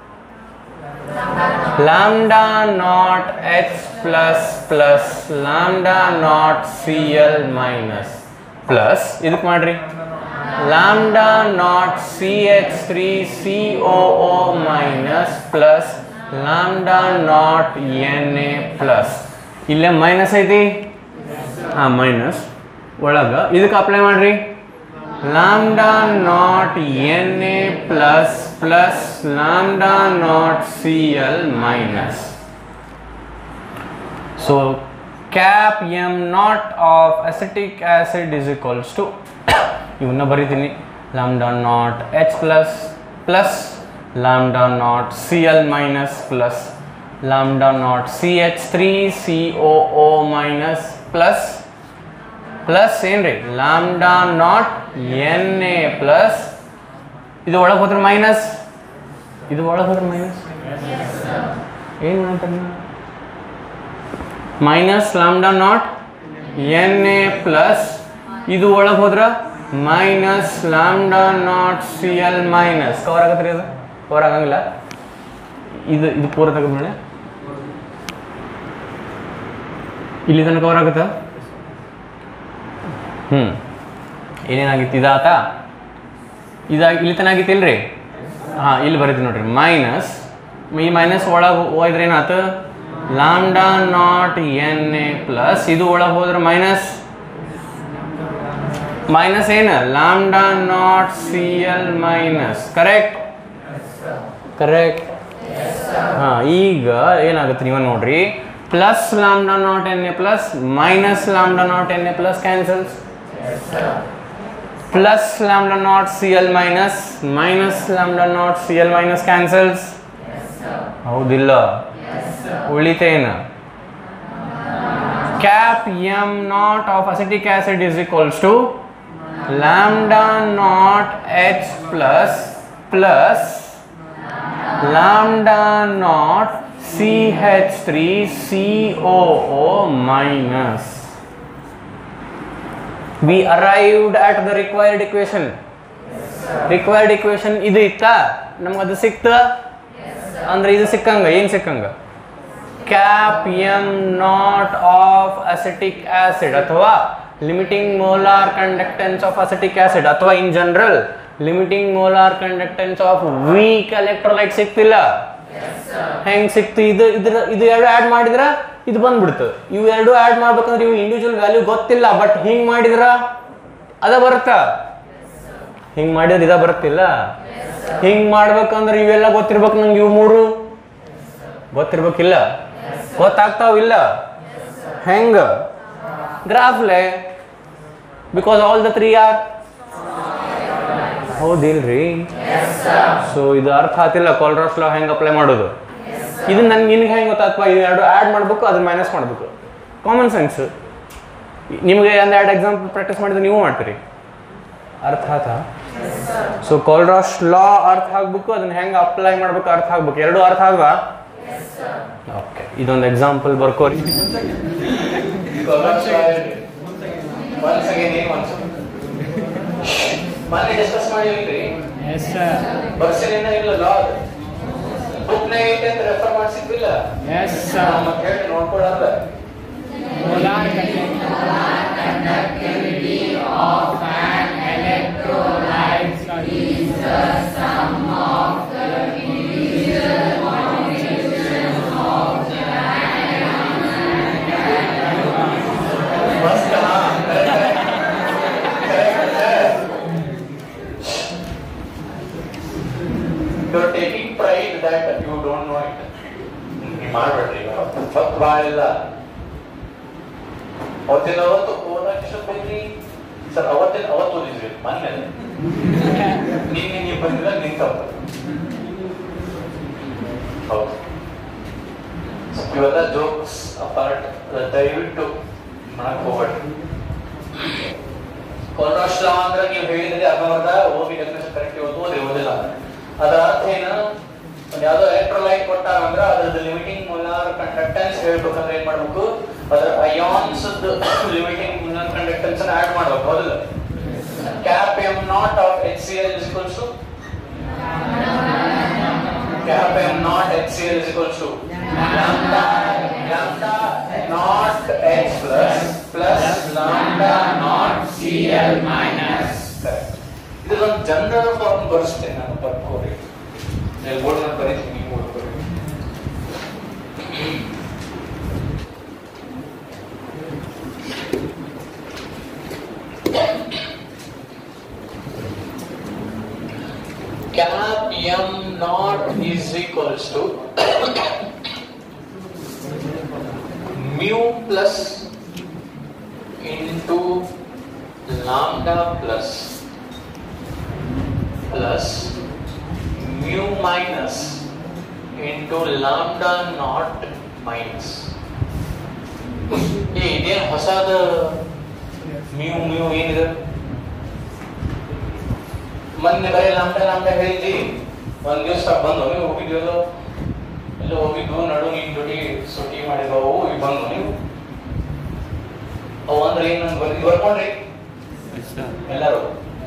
lambda not h plus plus lambda not cl minus plus ಇದಕ್ಕೆ ಮಾಡ್ರಿ lambda not ch3 coo minus plus lambda not na plus ಇಲ್ಲೇ ಮೈನಸ್ ಐತಿ ಹಾಂ ಮೈನಸ್ ಒಳಗೆ ಇದಕ್ಕೆ ಅಪ್ಲೈ ಮಾಡ್ರಿ lambda not na plus plus lambda not cl minus so cap m naught of acetic acid is equals to ಇವನ್ನ ಬರೀತೀನಿ lambda not h plus plus lambda not cl minus plus lambda not ch3coo minus plus plus ಏನ್ರಿ lambda naught N A plus ಇದು ಒಳಗೆ ಹೋದ್ರೆ minus ಇದು ಒಳಗೆ ಹೋದ್ರೆ minus ಏನು ಮಾಡ್ತಾರೆ minus lambda naught N A plus ಇದು ಒಳಗೆ ಹೋದ್ರೆ minus lambda naught C L minus cover ಆಗತ್ತೆ ರೀ ಅದು ಕವರ್ ಆಗಂಗಿಲ್ಲ ಇದು ಇದು ಪೂರ ತೆಗೆದ್ಮೇಲೆ ಇಲ್ಲಿ ತನಕ ಕವರ್ ಆಗುತ್ತಾ ಹ್ಞೂ ಏನೇನಾಗಿತ್ತು ಇದಾತ ಇದಾಗಿ ಇಲ್ಲಿ ತನಾಗಿತ್ತಿಲ್ರಿ ಹಾಂ ಇಲ್ಲಿ ಬರೀತೀನಿ ನೋಡ್ರಿ ಮೈನಸ್ ಈ ಮೈನಸ್ ಒಳಗೆ ಹೋಯ್ದ್ರೆ ಏನಾಯ್ತು lambda naught N A plus ಇದು ಒಳಗೆ ಹೋದ್ರೆ ಮೈನಸ್ ಮೈನಸ್ ಏನು lambda naught C L minus correct correct ಹಾಂ ಈಗ ಏನಾಗುತ್ತೆ ನೀವು ನೋಡ್ರಿ plus lambda naught N A plus minus lambda naught N A plus cancels plus lambda naught cl minus minus lambda naught cl minus cancels ಹೌದಿಲ್ಲ ಉಳಿತೇನು cap M naught of acetic acid is equals to lambda naught H plus plus lambda naught C H three C O minus we arrived at the required equation required equation ಇದು ಇತ್ತಾ ನಮ್ಗೆ ಅದು ಸಿಕ್ತ ಅಂದ್ರೆ ಇದು ಸಿಕ್ಕಂಗ ಏನು ಸಿಕ್ಕಂಗ cap M naught of acetic acid ಅಥವಾ limiting molar conductance of acetic acid ಅಥವಾ in general limiting molar conductance of weak electrolyte ಸಿಕ್ತಿಲ್ಲ ಹೆಂಗ್ ಸಿಕ್ತು ಇದು ಇದ್ರ ಇದು ಎರಡು ಆ್ಯಡ್ ಮಾಡಿದ್ರ ಇದು ಬಂದ್ಬಿಡ್ತು ಇವು ಎರಡು ಆ್ಯಡ್ ಮಾಡ್ಬೇಕಂದ್ರೆ ಇವು ಇಂಡಿವಿಜುವಲ್ ವ್ಯಾಲ್ಯೂ ಗೊತ್ತಿಲ್ಲ ಬಟ್ ಹಿಂಗ್ ಮಾಡಿದ್ರ ಅದ ಬರುತ್ತಾ ಹಿಂಗ್ ಮಾಡಿದ್ರೆ ಇದ ಬರುತ್ತಿಲ್ಲ ಹಿಂಗ್ ಮಾಡ್ಬೇಕಂದ್ರೆ ಇವೆಲ್ಲ ಗೊತ್ತಿರ್ಬೇಕು ನಂಗೆ ಇವು ಮೂರು ಗೊತ್ತಿರ್ಬೇಕಿಲ್ಲ ಗೊತ್ತಾಗ್ತಾವಿಲ್ಲ ಹೆಂಗ ಗ್ರಾಫ್ಲೆ because all the three are ಹೌದಿಲ್ರಿ ಸೊ ಇದು ಅರ್ಥ ಆತಿಲ್ಲ ಕಾಲ್ರಾಸ್ ಲಾ ಹೆಂಗೆ ಅಪ್ಲೈ ಮಾಡೋದು ಇದು ನನ್ಗೆ ನಿನ್ಗೆ ಹೆಂಗೆ ಗೊತ್ತಾತ್ಪ ಇದು ಎರಡು ಆ್ಯಡ್ ಮಾಡಬೇಕು ಅದನ್ನ ಮೈನಸ್ ಮಾಡಬೇಕು ಕಾಮನ್ ಸೆನ್ಸ್ ನಿಮಗೆ ಒಂದು ಎರಡು ಎಕ್ಸಾಂಪಲ್ ಪ್ರಾಕ್ಟೀಸ್ ಮಾಡಿದ್ರೆ ನೀವು ಮಾಡ್ತೀರಿ ಅರ್ಥ ಆತ ಸೊ ಕಾಲ್ರಾಸ್ ಲಾ ಅರ್ಥ ಆಗ್ಬೇಕು ಅದನ್ನ ಹೆಂಗೆ ಅಪ್ಲೈ ಮಾಡ್ಬೇಕು ಅರ್ಥ ಆಗ್ಬೇಕು ಎರಡು ಅರ್ಥ ಆದ್ವಾ ಓಕೆ ಇದೊಂದು ಎಕ್ಸಾಂಪಲ್ ಬರ್ಕೋರಿ ಮೊನ್ನೆ ಡಿಸ್ಕಸ್ ಮಾಡಿಲ್ರಿ ಎಸ್ ಸರ್ ಬರ್ಸಿನ ಇಲ್ಲ ಲಾ ಬುಕ್ನಾಗ ಐತೆ ಅಂತ ರೆಫರ್ ಮಾಡ್ಸಿದ್ವಿಲ್ಲ ಎಸ್ ಸರ್ ಮತ್ತೆ ಹೇಳಿ ನೋಡ್ಕೊಳ್ಳಲ್ಲ molar conductivity of an electrolyte is the sum of the individual contributions of the ಮಸ್ತ್ ಹಾ You're taking pride that you don't know it. ನೀವು ಮಾಡ್ಬೇಡ್ರಿ ಫಸ್ಟ್ ಭಾಳ ಇಲ್ಲ ಅವತ್ತಿನ ಅವತ್ತು ಓದಕ್ಕೆ ಎಷ್ಟು ಬೇಕ್ರಿ ಸರ್ ಅವತ್ತಿನ ಅವತ್ತು ಓದಿದ್ವಿ ಮೊನ್ನೆ ನಿನ್ನೆ ನೀವು ಬಂದಿಲ್ಲ ನಿನ್ ತಪ್ಪು ಹೌದು ಇವೆಲ್ಲ ಜೋಕ್ಸ್ ಅಪಾರ್ಟ್ ದಯವಿಟ್ಟು ಮಾಡಕ್ ಹೋಗ್ಬೇಡ್ರಿ ಕೊಲ್ರಾಷ್ಟ್ರ ಅಂದ್ರೆ ನೀವು ಹೇಳಿದ್ರೆ ಅರ್ಧವರ್ಧ ಹೋಗಿ ಡೆಫಿನೇಷನ್ ಕರೆಕ್ಟ್ ಇವತ್ತು ಓದಿರೋದಿಲ್ಲ ಅದರ ಅರ್ಥ ಏನು ಒಂದು ಯಾವುದೋ ಎಲೆಕ್ಟ್ರೋಲೈಟ್ ಕೊಟ್ಟಾರ ಅಂದ್ರೆ ಅದ್ರದ್ದು ಲಿಮಿಟಿಂಗ್ ಮೊಲಾರ್ ಕಂಡಕ್ಟೆನ್ಸ್ ಹೇಳ್ಬೇಕಂದ್ರೆ ಏನ್ ಮಾಡ್ಬೇಕು ಅದರ ions limiting molar conductance add ಮಾಡ್ಬೇಕು ಹೌದಿಲ್ಲ cap M naught of H C L is equals to cap m naught HCl is equals to lambda lambda naught H plus plus lambda naught Cl minus. Correct. ಇದೊಂದು general form ಬರೆಸ್ತೇನೆ ನಾನು ಬರ್ಕೋರಿ ನಾನು board ಬರೀತೀನಿ ನೀವು ಓದ್ಕೊರಿ cap m naught is equals to mu plus into lambda plus plus mu minus into lambda naught minus ಏ ಇದೇನು ಹೊಸದ ಮ್ಯೂ ಮ್ಯೂ ಏನಿದೆ ಮೊನ್ನೆ ಬರೀ ಲಾಂಬ ಲಾಂಬ ಹೇಳಿದ್ದಿ ಒಂದ್ ದಿವಸ ಬಂದು ನೀವು ಹೋಗಿದ್ವಲ್ಲ ಎಲ್ಲ ಹೋಗಿದ್ವು ನಡು ನಿನ್ ಜೊತೆ ಸುಟಿ ಮಾಡಿದವು ಈಗ ಬಂದು ನೀವು ಅವು ಅಂದ್ರೆ ಏನು ಅಂತ ಬರ್ದಿ ಬರ್ಕೊಂಡ್ರಿ ಎಲ್ಲರೂ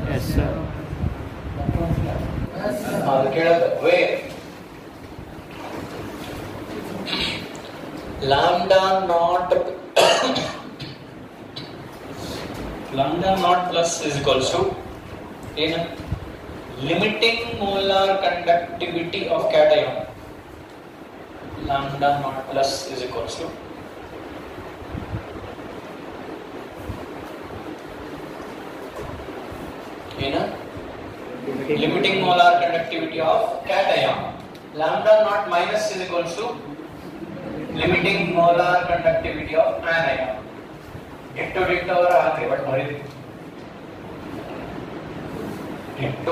ಅದು ಕೇಳದ way lambda naught lambda naught plus is equals to ಏನು limiting molar conductivity of cation lambda naught plus is equals to ಏನು limiting molar conductivity of cation lambda naught minus is equals to limiting molar conductivity of anion ಎಷ್ಟು ಡಿಕ್ಟವರ ಹಾಕ್ರಿ but ಮರಿದ್ವಿ into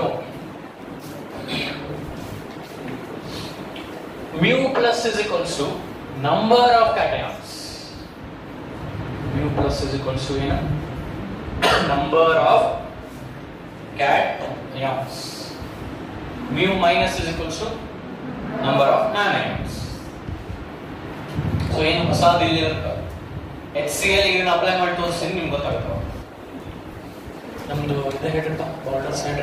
mu plus is equals to number of cations. Mu plus is equals to you know, number of cations. Mu minus is equals to number of anions. So ಏನು ಹೊಸದು ಇಲ್ಲಿ H C L ಇದನ್ನ apply ಮಾಡಿ ತೋರಿಸ್ತೀನಿ ನಿಮ್ಗೆ ಗೊತ್ತಾಗ್ತಾವ ನಮ್ದು ಇದು ಹೇಳಿರ್ತಾವ border side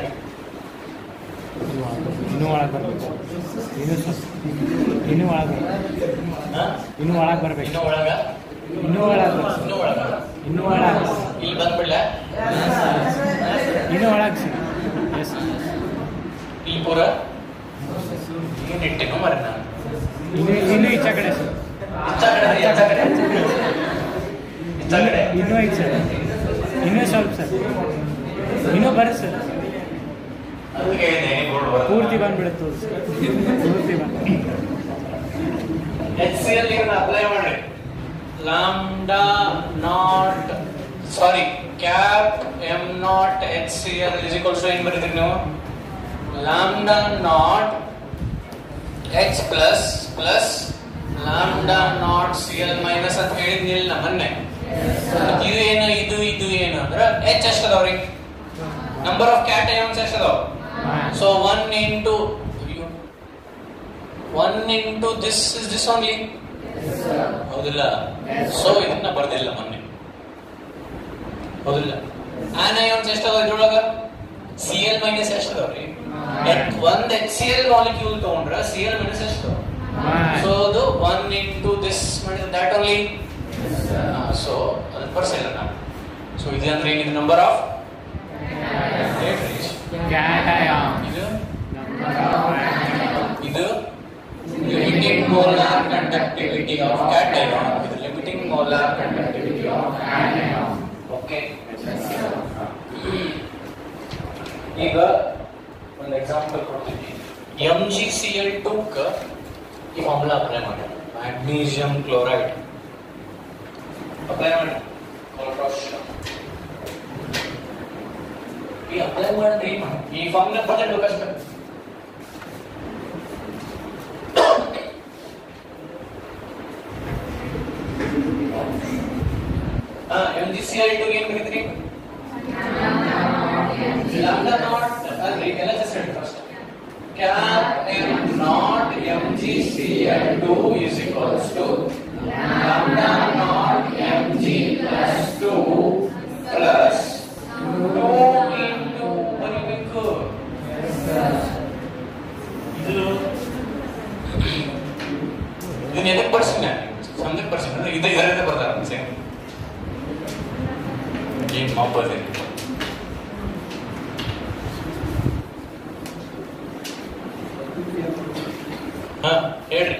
ಇನ್ನೂ ಒಳಗೆ ಬರ್ಬೇಕು ಇನ್ನೂ ಸ್ವಲ್ಪ ಇನ್ನೂ ಒಳಗೆ ಇನ್ನೂ ಒಳಗೆ ಬರ್ಬೇಕು ಇನ್ನು ಒಳಗ ಇನ್ನೂ ಒಳಗೆ ಇನ್ನು ಒಳಗ ಇನ್ನೂ ಒಳಗೆ ಇಲ್ಲಿ ಬಂದ್ಬಿಡ್ಲ ಇನ್ನೂ ಒಳಗೆ ಸರ್ ಎಸ್ ಇಲ್ಲಿ ಪೂರ ಏನ್ ಇಟ್ಟೆನು ಮರ ನಾನು ಇನ್ನೂ ಇನ್ನೂ ಈಚೆ ಕಡೆ ಸರ್ ಇತ್ತ ಕಡೆ ಇತ್ತ ಕಡೆ ಇತ್ತ ಕಡೆ ಇನ್ನೂ ಐತೆ ಸರ್ ಇನ್ನೂ ಸ್ವಲ್ಪ ಸರ್ ಇನ್ನೂ ಬರ್ರಿ ಸರ್ ಅದಕ್ಕೆ ಹೇಳಿದೆ ಬೋರ್ಡ್ ಬರ್ತದೆ. ಪೂರ್ತಿ ಬಂದ್ಬಿಡುತ್ತೆ ಸರ್ ಪೂರ್ತಿ ಬಂದು ಎಚ್ ಸಿ ಎಲ್ ಇದನ್ನ ಅಪ್ಲೈ ಮಾಡ್ರಿ lambda naught sorry cap M naught H C L is equals to ಏನ್ ಬರೀತೀರಿ ನೀವು lambda naught H plus plus lambda naught C L minus ಅಂತ ಹೇಳಿದ್ನಿಲ್ಲ ಮೊನ್ನೆ ಇದು ಏನು ಇದು ಇದು ಏನು ಅಂದ್ರೆ ಎಚ್ ಎಷ್ಟು ಅದಾವ್ರಿ ನಂಬರ್ ಆಫ್ ಕ್ಯಾಟಯಾನ್ಸ್ ಎಷ್ಟು ಅದಾವ so one into one into this is this only ಹೌದಿಲ್ಲ ಸೊ ಇದನ್ನ ಬರ್ದಿಲ್ಲ ಮೊನ್ನೆ ಹೌದಿಲ್ಲ ಆನಯಾನ್ಸ್ ಎಷ್ಟು ಅದಾವ ಇದ್ರೊಳಗ ಸಿ ಎಲ್ ಮೈನಸ್ ಎಷ್ಟು ಅದಾವ್ರಿ ಒಂದ್ ಎಚ್ ಸಿ ಎಲ್ ಮಾಲಿಕ್ಯೂಲ್ ತಗೊಂಡ್ರ ಸಿ ಎಲ್ ಮೈನಸ್ ಎಷ್ಟು ಸೊ ಅದು ಒನ್ ಇಂಟು ದಿಸ್ ಮಾಡಿದ್ರೆ ದ್ಯಾಟ್ ಓನ್ಲಿ ಸೊ ಅದನ್ನ ಬರ್ಸಿಲ್ಲ ನಾವು ಸೊ ಇದು ಅಂದ್ರೆ ಏನಿದೆ ನಂಬರ್ ಆಫ್ ಇದು ಇದು limiting molar conductivity of cation ಇದು limiting molar conductivity of anion okay ಈಗ ಒಂದು ಎಕ್ಸಾಂಪಲ್ ಕೊಡ್ತೀನಿ ಎಂ ಜಿ ಸಿ ಎಲ್ ಟೂಕ್ ಈ ಫಾರ್ಮುಲಾ ಅಪ್ಲೈ ಮಾಡಿ ಮ್ಯಾಗ್ನೀಸಿಯಂ ಕ್ಲೋರೈಡ್ ಅಪ್ಲೈ ಮಾಡಿ ಈ ಅಪ್ಲೈ ಮಾಡಿದ್ರೆ ಏನು ಈ ಫಾರ್ಮುಲಾ ಬರ್ತಿರ್ಬೇಕಷ್ಟೇ M G C I two ಏನ್ ಬರೀತ್ರಿ ಲ್ಯಾಂಬ್ಡಾ ನಾಟ್ ಅಲ್ರಿ L H S cap m naught mgcl2 is equals to lambda naught mg plus 2 plus 2 into ಬರೀಬೇಕು ಇದು ಇದನ್ನ ಎದಕ್ಕೆ ಬರ್ಸಿನ ಸಂದಕ್ಕೆ ಬರ್ಸಿನ ಅಂದ್ರೆ ಇದು ಇದರಿಂದ ಬರ್ತಾರೆ ಸೇಮ್ ಏನ್ ಮಾಪದೆ ಹಾ ಹೇಳ್ರಿ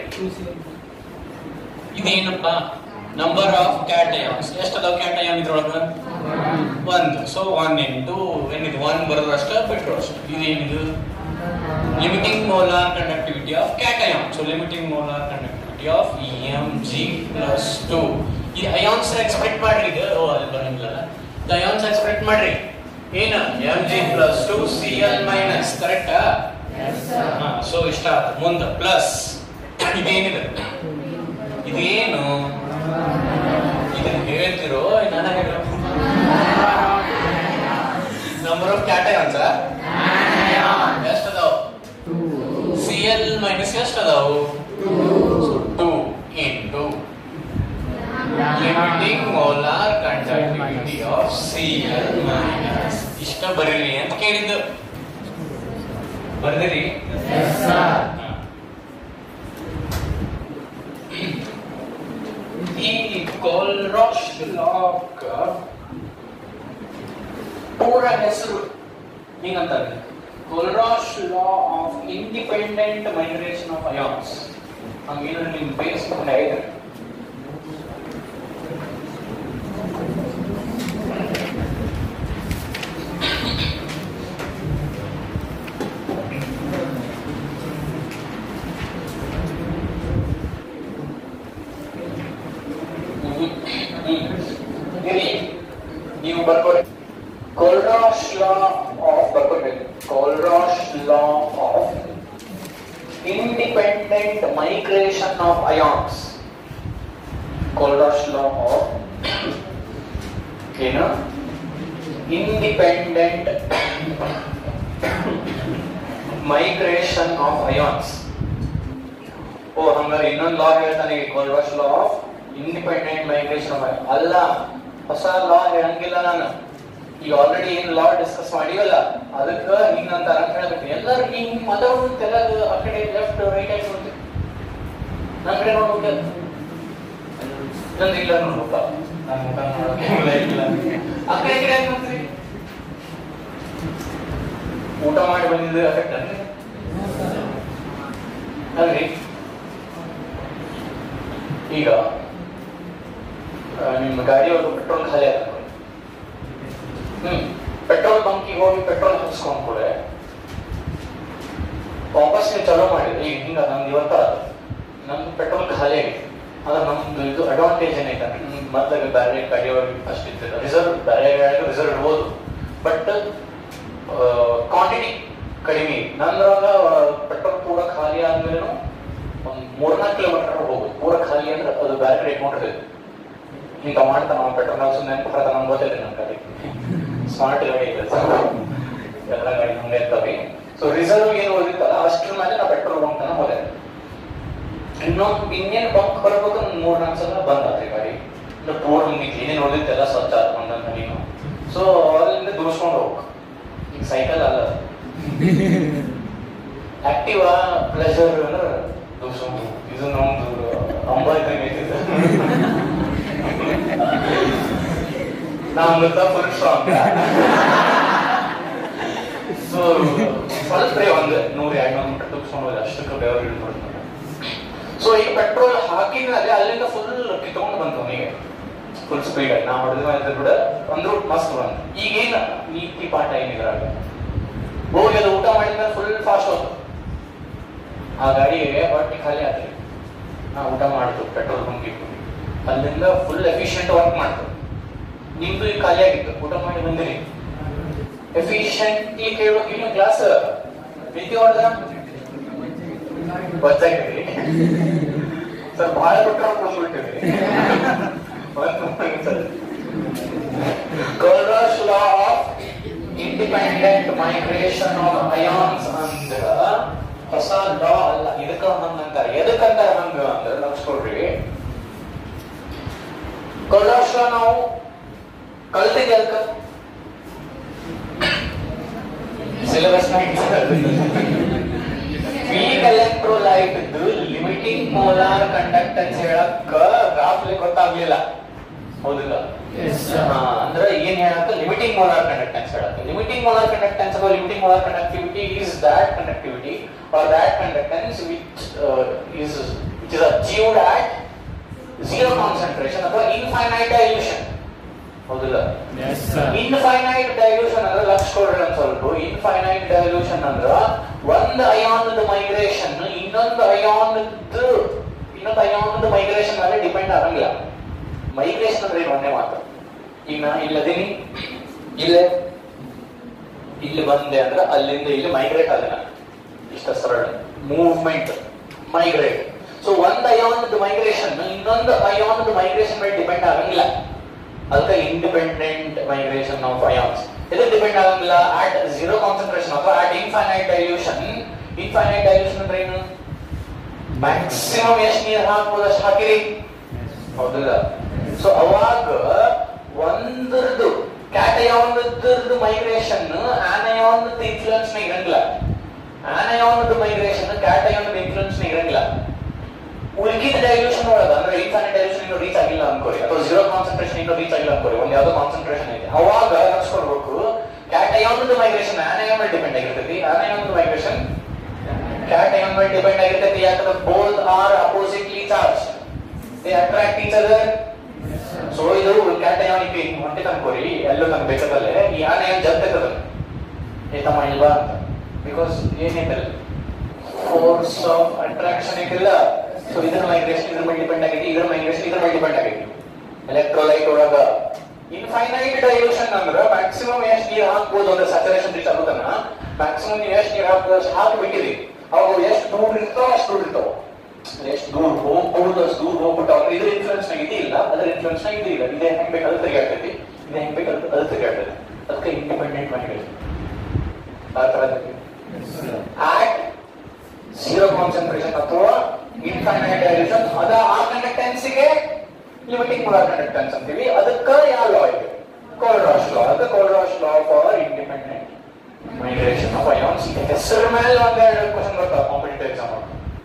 ಇದೇನಪ್ಪ ನಂಬರ್ ಆಫ್ ಕ್ಯಾಟಯಾನ್ಸ್ ಎಷ್ಟು ಅದಾವ ಕ್ಯಾಟಯಾನ್ ಇದ್ರೊಳಗ ಒಂದು ಸೊ ಒನ್ ಇಂಟು ಏನಿದು ಒನ್ ಬರೋದಷ್ಟ ಬಿಟ್ರು ಅಷ್ಟು ಇದೇನಿದು limiting molar conductivity of cation so limiting molar conductivity of M G plus two ಈ ಅಯಾನ್ಸ್ ಎಕ್ಸ್ಪೆಕ್ಟ್ ಮಾಡ್ರಿ ಇದು ಓ ಅಲ್ಲಿ ಬರಂಗಿಲ್ಲ ಅಯಾನ್ಸ್ ಎಕ್ಸ್ಪೆಕ್ಟ್ ಮಾಡ್ರಿ ಏನು M G plus two C L minus ಕರೆಕ್ಟಾ ಸೊ ಇಷ್ಟ ಆಯ್ತು ಮುಂದೆ ಪ್ಲಸ್ ಇದೇನಿದೆ ಇದೇನು ಇದನ್ನ ಹೇಳ್ತಿರೋ ನನಗೆ ನಂಬರ್ ಆಫ್ ಕ್ಯಾಟಯಾನ್ಸ್ ಎಷ್ಟು ಅದಾವ ಸಿ ಎಲ್ ಮೈನಸ್ ಎಷ್ಟು ಅದಾವು two into limiting molar conductivity of C L minus ಇಷ್ಟ ಬರೀರಿ ಅಂತ ಕೇಳಿದ್ದು ಬರ್ದಿರಿ ಈ ಕೋಲ್ರಾಶ್ ಲಾಕ್ ಪೂರ ಹೆಸರು ಹಿಂಗಂತಾರೆ Kohlrausch law of independent migration of ions ಹಂಗೇನಾದ್ರೆ ನಿಮ್ ಬೇಸ್ ಮುಂದೆ ಇದೆ ಇರಿ ನೀವು ಬರ್ಕೊಳ್ಳಿ ಕೋಲ್ರಾಶ್ ಲಾ ಆಫ್ ಬರ್ಕೊಳ್ಬೇಕು Kohlrausch law of independent migration of ions Kohlrausch law of ಏನು ಇಂಡಿಪೆಂಡೆಂಟ್ ಮೈಗ್ರೇಷನ್ ಆಫ್ ಅಯಾನ್ಸ್ ಓ ಹಂಗಾರೆ ಇನ್ನೊಂದು ಲಾ ಹೇಳ್ತಾನೆ Kohlrausch law of independent migration of ಅಲ್ಲ ಹೊಸ ಲಾ ಹೇಳಂಗಿಲ್ಲ ನಾನು ಈಗ ಆಲ್ರೆಡಿ ಏನ್ ಲಾ ಡಿಸ್ಕಸ್ ಮಾಡಿವಲ್ಲ ಅದಕ್ಕ ಹಿಂಗಂತ ಅಂತ ಹೇಳ್ಬೇಕು ಎಲ್ಲರೂ ಹಿಂಗ್ ಮದವು ತೆಲಗು ಆ ಕಡೆ ಲೆಫ್ಟ್ ರೈಟ್ ಆಗಿ ನೋಡ್ತೀವಿ ನನ್ ಕಡೆ ನೋಡ್ಬೇಕು ನಂದು ಇಲ್ಲ ನೋಡ್ಬೇಕ ನನ್ನ ಮುಖ ನೋಡೋಕೆ ಇಲ್ಲ ಆ ಕಡೆ ಈ ಕಡೆ ಯಾಕ್ ನೋಡ್ತೀರಿ ಊಟ ಮಾಡಿ ಬಂದಿದ್ದು ಎಫೆಕ್ಟ್ ಅನ್ರಿ ಅಲ್ರಿ ಈಗ ಆ, ನಿಮ್ಮ ಗಾಡಿಯವರು ಪೆಟ್ರೋಲ್ ಖಾಲಿ ಆಗ್ತದೆ ಹ್ಮ್ ಪೆಟ್ರೋಲ್ ಬಂಕಿಗೆ ಹೋಗಿ ಪೆಟ್ರೋಲ್ ಹಾಕ್ಸ್ಕೊಂಡ್ ಕೂಡ ವಾಪಸ್ ನೀವು ಚಲೋ ಮಾಡಿದ್ರಿ ಈಗ ಹಿಂಗ ನಮ್ದು ಇವತ್ತ ನಮ್ದು ಪೆಟ್ರೋಲ್ ಖಾಲಿ ಆಗಿದೆ ಅದ್ರ ನಮ್ದು ಇದು ಅಡ್ವಾಂಟೇಜ್ ಏನೈತೆ ಅಂದ್ರೆ ನಮ್ದು ಮೊದ್ಲಾಗ ಬೇರೆ ಗಾಡಿಯವ್ರಿಗೆ ಅಷ್ಟು ಇರ್ತದೆ ರಿಸರ್ವ್ ಬೇರೆ ಗಾಡಿಗೆ ರಿಸರ್ವ್ ಇಡ್ಬೋದು ಬಟ್ ಕ್ವಾಂಟಿಟಿ ಕಡಿಮೆ ನಂದ್ರಾಗ ಪೆಟ್ರೋಲ್ ಪೂರ ಖಾಲಿ ಆದ್ಮೇಲೆ ಒಂದ್ ಮೂರ್ನಾಲ್ಕು ಕಿಲೋಮೀಟರ್ ಹೋಗ್ಬೋದು ಪೂರ ಖಾಲಿ ಅಂದ್ರೆ ಅದು ಬೇರೆ ಕಡೆ ಇಟ್ಕೊಂಡಿರ್ತದೆ ಈಗ ಮಾಡ್ತಾನ ನಾವು ಪೆಟ್ರೋಲ್ ನಾವು ಸುಮ್ಮನೆ ಬರತ್ತ ನಮ್ಗೆ ಗೊತ್ತಿಲ್ಲ ನಮ್ಮ ಗಾಡಿ ಸ್ಮಾರ್ಟ್ ಗಾಡಿ ಇದೆ ಎಲ್ಲ ಗಾಡಿ ಹಂಗೆ ಇರ್ತಾವೆ ಸೊ ರಿಸರ್ವ್ ಏನು ಉಳಿದಿತ್ತಲ್ಲ ಅಷ್ಟ್ರ ಮೇಲೆ ನಾವು ಪೆಟ್ರೋಲ್ ಬಂಕ್ ತನ ಹೋದೆ ಇನ್ನೊಂದು ಇನ್ನೇನು ಬಂಕ್ ಬರ್ಬೇಕು ಒಂದು ಮೂರ್ ನಾಲ್ಕು ಸಲ ಬಂದ್ ಆತ್ರಿ ಗಾಡಿ ಅಂದ್ರೆ ಪೂರ ಮುಗಿತು ಏನೇನು ಉಳಿದಿತ್ತೆಲ್ಲ ಸ್ವಚ್ಛ ಆತ್ ಒಂದೊಂದು ಹನಿನು ಸೊ ಅಲ್ಲಿಂದ ದೂರ್ಸ್ಕೊಂಡು ಹೋಗ್ಬೇಕು ಈಗ ಸೈಕಲ್ ಅಲ್ಲ ಆಕ್ಟಿವಾ ಪ್ಲೆಜರ್ ಅಂದ್ರೆ ದೂರ್ಸ್ಕೊಂಡು ಇದು ನಮ್ದು ಅಂಬಾರಿ ಐತಿದೆ ನಾವು ಫುಲ್ ಸ್ಟ್ರಾಂಗ್ ಸೊ ಸ್ವಲ್ಪ ಒಂದು ನೂರ ಎರಡು ಮೀಟರ್ ತುಪ್ಸ್ಕೊಂಡು ಹೋದ್ರೆ ಅಷ್ಟಕ್ಕೆ ಬೆವರು ಇಳ್ಬಿಡ್ತಾರೆ ಸೊ ಈ ಪೆಟ್ರೋಲ್ ಹಾಕಿದ್ಮೇಲೆ ಅಲ್ಲಿಂದ ಫುಲ್ ಕಿತ್ಕೊಂಡು ಬಂತು ಅವನಿಗೆ ಫುಲ್ ಸ್ಪೀಡ್ ಆಗಿ ನಾ ಹೊಡೆದ ಮೇಲೆ ಕೂಡ ಅಂದ್ರು ಮಸ್ತ್ ಬಂತು ಈಗೇನು ನೀತಿ ಪಾಠ ಏನಿದ್ರಾಗ ಹೋಗಿ ಅದು ಊಟ ಮಾಡಿದ್ಮೇಲೆ ಫುಲ್ ಫಾಸ್ಟ್ ಹೋಯ್ತು ಆ ಗಾಡಿಗೆ ಹೊಟ್ಟೆ ಖಾಲಿ ಆದ್ರಿ ನಾ ಊಟ ಮಾಡ್ತು ಪೆಟ್ರೋಲ್ ಬಂಕಿತ್ತು ಅಲ್ಲಿಂದ ಫುಲ್ ಎಫಿಷಿಯಂಟ್ ವರ್ಕ್ ಮಾಡ್ತು ನಿಮ್ದು ಈಗ ಖಾಲಿ ಆಗಿತ್ತು ಊಟ ಮಾಡಿ ಬಂದಿರಿ ಎಫಿಷಿಯಂಟ್ಲಿ ಕೇಳಬೇಕು ಇನ್ನು ಕ್ಲಾಸ್ ಪ್ರೀತಿ ಹೊಡೆದ ಗೊತ್ತಾಗಿರಿ ಸರ್ ಬಹಳ ಪೆಟ್ರೋಲ್ ಕೊಡ್ಬಿಟ್ಟಿರಿ Color's law of independent migration of ions ಅಂದ್ರ ಹೊಸ ಲಾ ಅಲ್ಲ ಇದಕ್ಕ ಹಂಗಂತಾರೆ ಎದಕ್ಕಂತಾರೆ ಹಂಗ ಅಂದ್ರೆ ಲಕ್ಷಕೊಡ್ರಿ ಕೊಲೆಸ್ಟ್ರಾಲ್ ನಾವು ಕಲ್ತಿದ್ದೆ ಅದಕ್ಕ syllabus weak electrolyte limiting molar conductance ಹೇಳಕ್ಕ ಗ್ರಾಫ್ಲಿ ಗೊತ್ತಾಗ್ಲಿಲ್ಲ ಹೌದಿಲ್ಲ ಹಾ, ಅಂದ್ರೆ ಏನ್ ಹೇಳತ್ತ ಲಿಮಿಟಿಂಗ್ ಮೋಲಾರ್ ಕಂಡಕ್ಟೆನ್ಸ್ ಹೇಳತ್ತೆ ಲಿಮಿಟಿಂಗ್ ಮೋಲಾರ್ ಕಂಡಕ್ಟೆನ್ಸ್ ಅಥವಾ limiting molar conductivity is that conductivity or that conductance which is which is achieved at zero concentration ಅಥವಾ ಇನ್ಫೈನೈಟ್ ಡೈಲ್ಯೂಷನ್ ಹೌದಿಲ್ಲ ಇನ್ಫೈನೈಟ್ ಡೈಲ್ಯೂಷನ್ ಅಂದ್ರೆ ಲಕ್ಷ ಕೊಡ್ರಿ ಒಂದ್ ಸ್ವಲ್ಪ ಇನ್ಫೈನೈಟ್ ಡೈಲ್ಯೂಷನ್ ಅಂದ್ರ ಒಂದ್ ಅಯಾನದ ಮೈಗ್ರೇಷನ್ ಇನ್ನೊಂದು ಅಯಾನದ ಇನ್ನೊಂದು ಅಯಾನದ ಮೈಗ್ರೇಷನ್ ಮೇಲೆ ಡಿಪೆಂಡ್ ಆಗಂಗಿಲ್ಲ ಮೈಗ್ರೇಷನ್ ಅಂದ್ರೆ ಏನು ಒಂದೇ ಮಾತು ಈಗ ನಾ ಇಲ್ಲದೀನಿ ಇಲ್ಲೇ ಇಲ್ಲಿ ಬಂದೆ ಅಂದ್ರೆ ಅಲ್ಲಿಂದ ಇಲ್ಲಿ ಮೈಗ್ರೇಟ್ ಆದ ಇಷ್ಟ ಸರಳ ಮೂವ್ಮೆಂಟ್ ಮೈಗ್ರೇಟ್ ಸೊ ಒಂದ್ ಅಯಾನದ ಮೈಗ್ರೇಷನ್ ಇನ್ನೊಂದು ಅಯಾನದ ಮೈಗ್ರೇಷನ್ ಮೇಲೆ ಡಿಪೆಂಡ್ ಆಗಂಗಿಲ್ಲ ಅದಕ್ಕೆ ಇಂಡಿಪೆಂಡೆಂಟ್ ಮೈಗ್ರೇಷನ್ ಆಫ್ ಅಯಾನ್ಸ್ ಇದು ಡಿಪೆಂಡ್ ಆಗಂಗಿಲ್ಲ ಅಟ್ ಝೀರೋ ಕಾನ್ಸಂಟ್ರೇಷನ್ ಅಥವಾ at infinite dilution infinite dilution ಅಂದ್ರೆ ಏನು ಮ್ಯಾಕ್ಸಿಮಮ್ ಎಷ್ಟು ನೀರು ಹಾಕ್ಬೋದು ಅಷ್ಟು ಹಾಕಿರಿ ಹೌದಿಲ್ಲ ಸೊ ಅವಾಗ ಒಂದ್ರದ್ದು ಕ್ಯಾಟಯಾನದ್ದು ಮೈಗ್ರೇಷನ್ ಆನಯಾನದ ಇನ್ಫ್ಲೂಯೆನ್ಸ್ ನ ಇರಂಗಿಲ್ಲ ಆನಯಾನದ ಮೈಗ್ರೇಷನ್ ಕ್ಯಾಟಯಾನದ ಇನ್ಫ್ಲೂಯೆನ್ಸ್ ನ ಇರಂಗಿಲ್ಲ ಉಳ್ಕಿದ ಡೈಲ್ಯೂಷನ್ ಒಳಗ ಅಂದ್ರೆ ಇನ್ಫೈನೈಟ್ ಡೈಲ್ಯೂಷನ್ ಇನ್ನೂ ರೀಚ್ ಆಗಿಲ್ಲ ಅನ್ಕೋರಿ ಅಥವಾ ಝೀರೋ ಕಾನ್ಸಂಟ್ರೇಷನ್ ಇನ್ನೂ ರೀಚ್ ಆಗಿಲ್ಲ ಅನ್ಕೋರಿ ಒಂದ್ ಯಾವ್ದೋ ಕಾನ್ಸಂಟ್ರೇಷನ್ ಇದೆ ಅವಾಗ ಹಚ್ಕೊಳ್ಬೇಕು ಕ್ಯಾಟಯಾನದ ಮೈಗ್ರೇಷನ್ ಆನಯಾನ್ ಮೇಲೆ ಡಿಪೆಂಡ್ ಆಗಿರ್ತೈತಿ ಆನಯಾನದ ಮೈಗ್ರೇಷನ್ ಕ್ಯಾಟಯಾನ್ ಮೇಲೆ ಡಿಪೆಂಡ್ ಆಗಿರ್ತೈತಿ ಯಾಕಂದ್ರೆ both are oppositely charge they attract each other so ಇದು ಕ್ಯಾಟಯಾನಿಕ್ ಹೊಂಟಿತ ಅನ್ಕೋರಿ ಎಲ್ಲೂ ನಮ್ಗೆ ಬೇಕಾದಲ್ಲೇ ಈ ಆನಯಾನ್ ಜಗ್ತದ ಏತಮ್ಮ ಇಲ್ವಾ ಅಂತ ಬಿಕಾಸ್ ಏನೈತಲ್ಲ ಫೋರ್ಸ್ ಆಫ್ ಅಟ್ರಾಕ್ಷನ್ ಐತಿಲ್ಲ ಸೊ ಇದ್ರ ಮೈಗ್ರೇಷನ್ ಇದ್ರ ಮೇಲೆ ಡಿಪೆಂಡ್ ಆಗೈತಿ ಇದ್ರ ಮೈಗ್ರೇಷನ್ ಇದ್ರ ಮೇಲೆ ಡಿಪೆಂಡ್ ಆಗೈತಿ ಎಲೆಕ್ಟ್ರೋಲೈಟ್ ಒಳಗ ಇನ್ಫೈನೈಟ್ ಡೈಲ್ಯೂಷನ್ ಅಂದ್ರ ಮ್ಯಾಕ್ಸಿಮಮ್ ಎಷ್ಟು ನೀರು ಹಾಕ್ಬೋದು ಅಂದ್ರೆ ಸ್ಯಾಚುರೇಷನ್ ರೀಚ್ ಆಗೋದನ್ನ ಮ್ಯಾಕ್ಸಿಮಮ್ ನೀವು ಎಷ್ಟು ನೀರು ಹಾಕ್ಬೋದು ಅಷ್ಟು ಹಾಕ್ಬಿಟ್ಟಿರಿ ಅವು ಎಷ್ಟು ದೂರ ಇರ್ತಾವ ಅಷ್ಟು ದೂರ ಇರ್ತಾವ ಎಷ್ಟು ದೂರ ಹೋಗ್ಬಹುದು ಅಷ್ಟು ದೂರ ಹೋಗ್ಬಿಟ್ಟು ಅವ್ರು ಇದ್ರ ಇನ್ಫ್ಲೂಯೆನ್ಸ್ ನಾಗ ಇದೆ ಇಲ್ಲ ಅದ್ರ ಇನ್ಫ್ಲೂಯೆನ್ಸ್ ನಾಗ ಇದೆ ಇಲ್ಲ ಇದೇ ಹೆಂಗ್ ಬೇಕು ಅದು ತಿರುಗಾಡ್ತೈತಿ ಇದೇ ಹೆಂಗ್ ಬೇಕು ಅದು ಅದು ತಿರುಗಾಡ್ತೈತಿ ಅದಕ್ಕೆ ಇಂಡಿಪೆಂಡೆಂಟ್ ಮೈಗ್ರೇಷನ್ ಆ ತರ ಆಟ್ ಝೀರೋ ಕಾನ್ಸಂಟ್ರೇಷನ್ ಅಥವಾ ಇನ್ಫೈನೈಟ್ ಡೈಲ್ಯೂಷನ್ ಅದ ಆ ಕಂಡಕ್ಟೆನ್ಸ್ಗೆ ಲಿಮಿಟಿಂಗ್ ಮಾಡೋ ಕಂಡಕ್ಟೆನ್ಸ್ ಅಂತೀವಿ ಅದಕ್ಕೆ ಯಾವ ಲಾ ಇದೆ ಕೋಲ್ರಾಶ್ ಲಾ ಅದಕ್ಕೆ Kohlrausch law for independent migration of ions ಹೆಸರು ಮೇಲೆ ಒಂದೆರಡು ಕ್ವಶನ್ ಬರ್ತಾವ ಕಾಂಪಿಟೇಟಿವ್ ಎಕ್ಸಾಮ್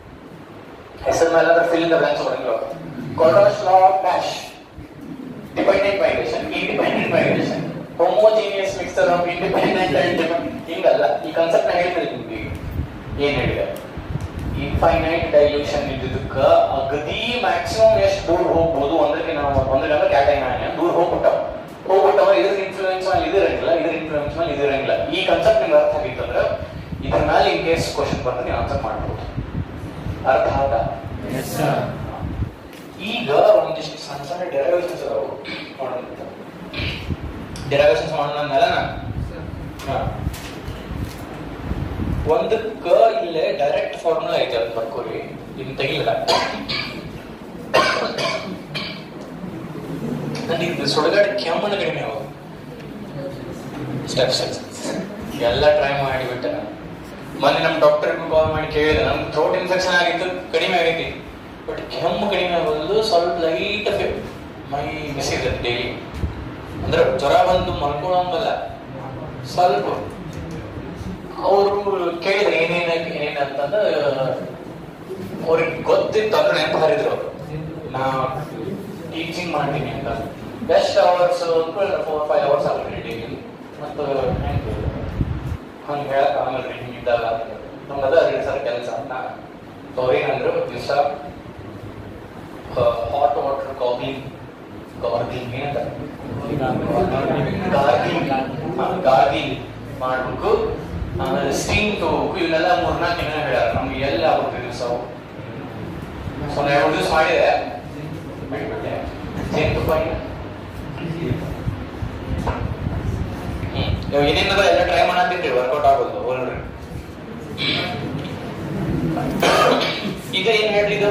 ಹೆಸರು ಮೇಲೆ ಅಂದ್ರೆ ಫಿಲ್ ಇನ್ ದ ಬ್ಲಾಂಕ್ಸ್ ಬರಂಗಿಲ್ಲ Kohlrausch law of dash dependent migration independent migration homogeneous mixer of independent and dependent ಹಿಂಗಲ್ಲ ಈ ಕಾನ್ಸೆಪ್ಟ್ ನ ಹೇಳ್ತೀನಿ ನಿಮ್ಗೆ ಈಗ ಏನ್ ಹೇಳಿದೆ ಇನ್ಫೈನೈಟ್ ಡೈಲ್ಯೂಷನ್ ಇದ್ದಕ್ಕ ಅಗದಿ ಮ್ಯಾಕ್ಸಿಮಮ್ ಎಷ್ಟು ದೂರ ಹೋಗ್ಬೋದು ಒಂದಕ್ಕೆ ನಾವು ಒಂದಕ್ಕೆ ಅಂದ್ರೆ ಕ್ಯಾಟೈನ್ ದೂರ ಹೋಗ್ಬಿಟ್ಟಾವ ಹೋಗ್ಬಿಟ್ಟವ ಇದ್ರ ಇನ್ಫ್ಲೂಯೆನ್ಸ್ ಮೇಲೆ ಇದಿರಂಗಿಲ್ಲ ಇದ್ರ ಇನ್ಫ್ಲೂಯೆನ್ಸ್ ಮೇಲೆ ಇದಿರಂಗಿಲ್ಲ ಈ ಕಾನ್ಸೆಪ್ಟ್ ನಿಮ್ಗೆ ಅರ್ಥ ಆಗಿತ್ತಂದ್ರೆ ಇದ್ರ ಮೇಲೆ ಇನ್ ಕೇಸ್ ಕ್ವಶನ್ ಬಂದ್ರೆ ನೀವು ಆನ್ಸರ್ ಮಾಡ್ಬೋದು ಅರ್ಥ ಆದ ಈಗ ಒಂದಿಷ್ಟು ಸಣ್ಣ ಸಣ್ಣ ಡೆರವೇಷನ್ಸ್ ಅದಾವು ಮಾಡೋಣ ಡೆರವೇಷನ್ಸ್ ಮಾಡೋಣ ಮೇಲೆ ನಾನು ಹಾ. ಒಂದಕ್ಕ ಇಲ್ಲೇ ಡೈರೆಕ್ಟ್ ಫಾರ್ಮುಲಾ ಐತೆ ಅದು ಬರ್ಕೋರಿ ಇನ್ ತೆಗಿಲ್ಲ ನನಗೆ ಸುಡಗಾಡಿ ಕೆಮ್ಮನ ಕಡಿಮೆ ಅವ ಸ್ಟೆಪ್ಸ್ ಎಲ್ಲ ಟ್ರೈ ಮಾಡಿಬಿಟ್ಟೆ ನಾನು ಮೊನ್ನೆ ನಮ್ಮ ಡಾಕ್ಟರ್ಗೂ ಕಾಲ್ ಮಾಡಿ ಕೇಳಿದೆ ನಮ್ಗೆ ಥ್ರೋಟ್ ಇನ್ಫೆಕ್ಷನ್ ಆಗಿತ್ತು ಕಡಿಮೆ ಆಗೈತಿ ಬಟ್ ಕೆಮ್ಮು ಕಡಿಮೆ ಆಗೋದು ಸ್ವಲ್ಪ ಲೈಟ್ ಮೈ ಬಿಸಿದೆ ಡೈಲಿ ಅಂದ್ರೆ ಜ್ವರ ಬಂದು ಮಲ್ಕೊಳ್ಳೋಂಗಲ್ಲ ಸ್ವಲ್ಪ ಅವರು ಕೇಳಿದ್ರು ಏನೇನ ಏನೇನ ಅಂತಂದ್ರೆ ಅವ್ರಿಗೆ ಗೊತ್ತಿತ್ತು ಅಂದ್ರೆ ನೆನಪು ಹರಿದ್ರು ಅವರು ನಾ ಟೀಚಿಂಗ್ ಮಾಡ್ತೀನಿ ಅಂತ best hours four five hours ಆಗುತ್ತೆ ಡೈಲಿ ಮತ್ತು ಹೆಂಗೆ ಹಂಗೆ ಹೇಳಕ್ ಆಗಲ್ಲ ರೀ ಹಿಂಗಿದ್ದಾಗ ನಮ್ಗೆ ಅದ ರೀ ಸರ್ ಕೆಲಸ ನಾ ಅವ್ರೇನಂದ್ರು ದಿವಸ ಹಾಟ್ ವಾಟರ್ ಕಾಗ್ಲಿಂಗ್ ಗಾರ್ಗಿಂಗ್ ಏನಂತ ಗಾರ್ಗಿಂಗ್ ಗಾರ್ಗಿಂಗ್ ಮಾಡ್ಬೇಕು ಆಮೇಲೆ ಸ್ಟೀಮ್ ತಗೋಬೇಕು ಇವನ್ನೆಲ್ಲ ಮೂರ್ನಾಲ್ಕು ದಿನ ಹೇಳ್ಯಾರ ನಮ್ಗೆ ಎಲ್ಲ ಆಗುತ್ತೆ ದಿವಸ ಸೊ ನಾ ಎರಡು ದಿವಸ ಮಾಡಿದೆ ಬಿಟ್ಬಿಟ್ಟೆ ಜೇನು ತುಪ್ಪ ಇಲ್ಲ ಹ್ಮ್ ಇವಾಗ ಏನೇನದ ಎಲ್ಲ ಟ್ರೈ ಮಾಡತ್ತಿದ್ರಿ ವರ್ಕೌಟ್ ಆಗೋದು ಹೋಲ್ರಿ ಈಗ ಏನ್ ಹೇಳ್ರಿ ಇದು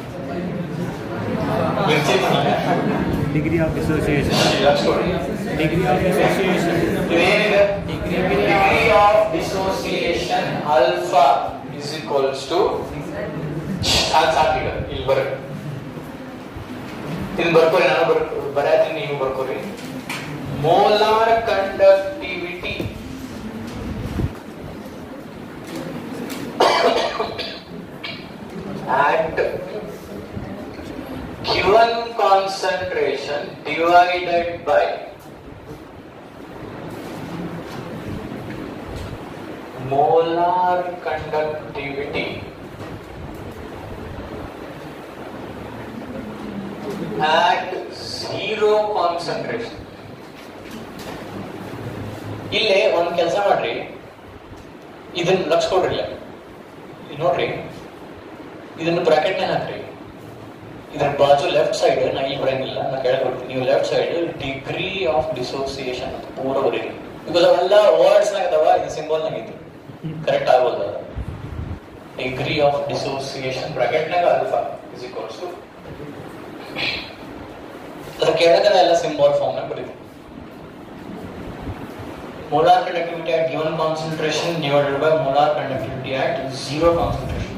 ಮಿರ್ಚಿ degree of association degree of association ಇದೇನಿದೆ degree of dissociation alpha is equals to ಸಾಕು ಸಾಕೀಗ ಇಲ್ಲಿ ಬರ ಇದನ್ನ ಬರ್ಕೋರಿ ನಾನು ಬರ್ ಬರತ್ತೀನಿ ನೀವು ಬರ್ಕೋರಿ molar conductivity at given concentration divided by molar conductivity at zero concentration ಇಲ್ಲೇ ಒಂದು ಕೆಲಸ ಮಾಡ್ರಿ ಇದನ್ನ ಲಕ್ಷ ಕೊಡ್ರಿ ಇಲ್ಲ ಇಲ್ಲಿ ನೋಡ್ರಿ ಇದನ್ನ ಬ್ರಾಕೆಟ್ ನ ಹಾಕ್ರಿ ಇದ್ರ ಬಾಜು ಲೆಫ್ಟ್ ಸೈಡ್ ನಾ ಇಲ್ಲಿ ಬರಂಗಿಲ್ಲ ನಾ ಕೇಳ್ಕೊಡ್ತೀನಿ ನೀವು left side degree of dissociation ಅಂತ ಪೂರ ಬರೀರಿ ಬಿಕಾಸ್ ಅವೆಲ್ಲ ವರ್ಡ್ಸ್ ನಾಗ ಅದಾವ ಇದು ಸಿಂಬಲ್ ನಾಗ ಇತ್ತು ಕರೆಕ್ಟ್ ಆಗೋಲ್ಲ ಡಿಗ್ರಿ ಆಫ್ ಡಿಸೋಸಿಯೇಷನ್ ಬ್ರಾಕೆಟ್ ನಾಗ ಅಲ್ಫಾ ಇಸ್ ಈಕ್ವಲ್ಸ್ ಟು ಅದ್ರ ಕೆಳಗಡೆ ಎಲ್ಲ ಸಿಂಬಲ್ ಫಾರ್ಮ್ ನಾಗ ಬರೀರಿ molar conductivity at given concentration divided by molar conductivity at zero concentration.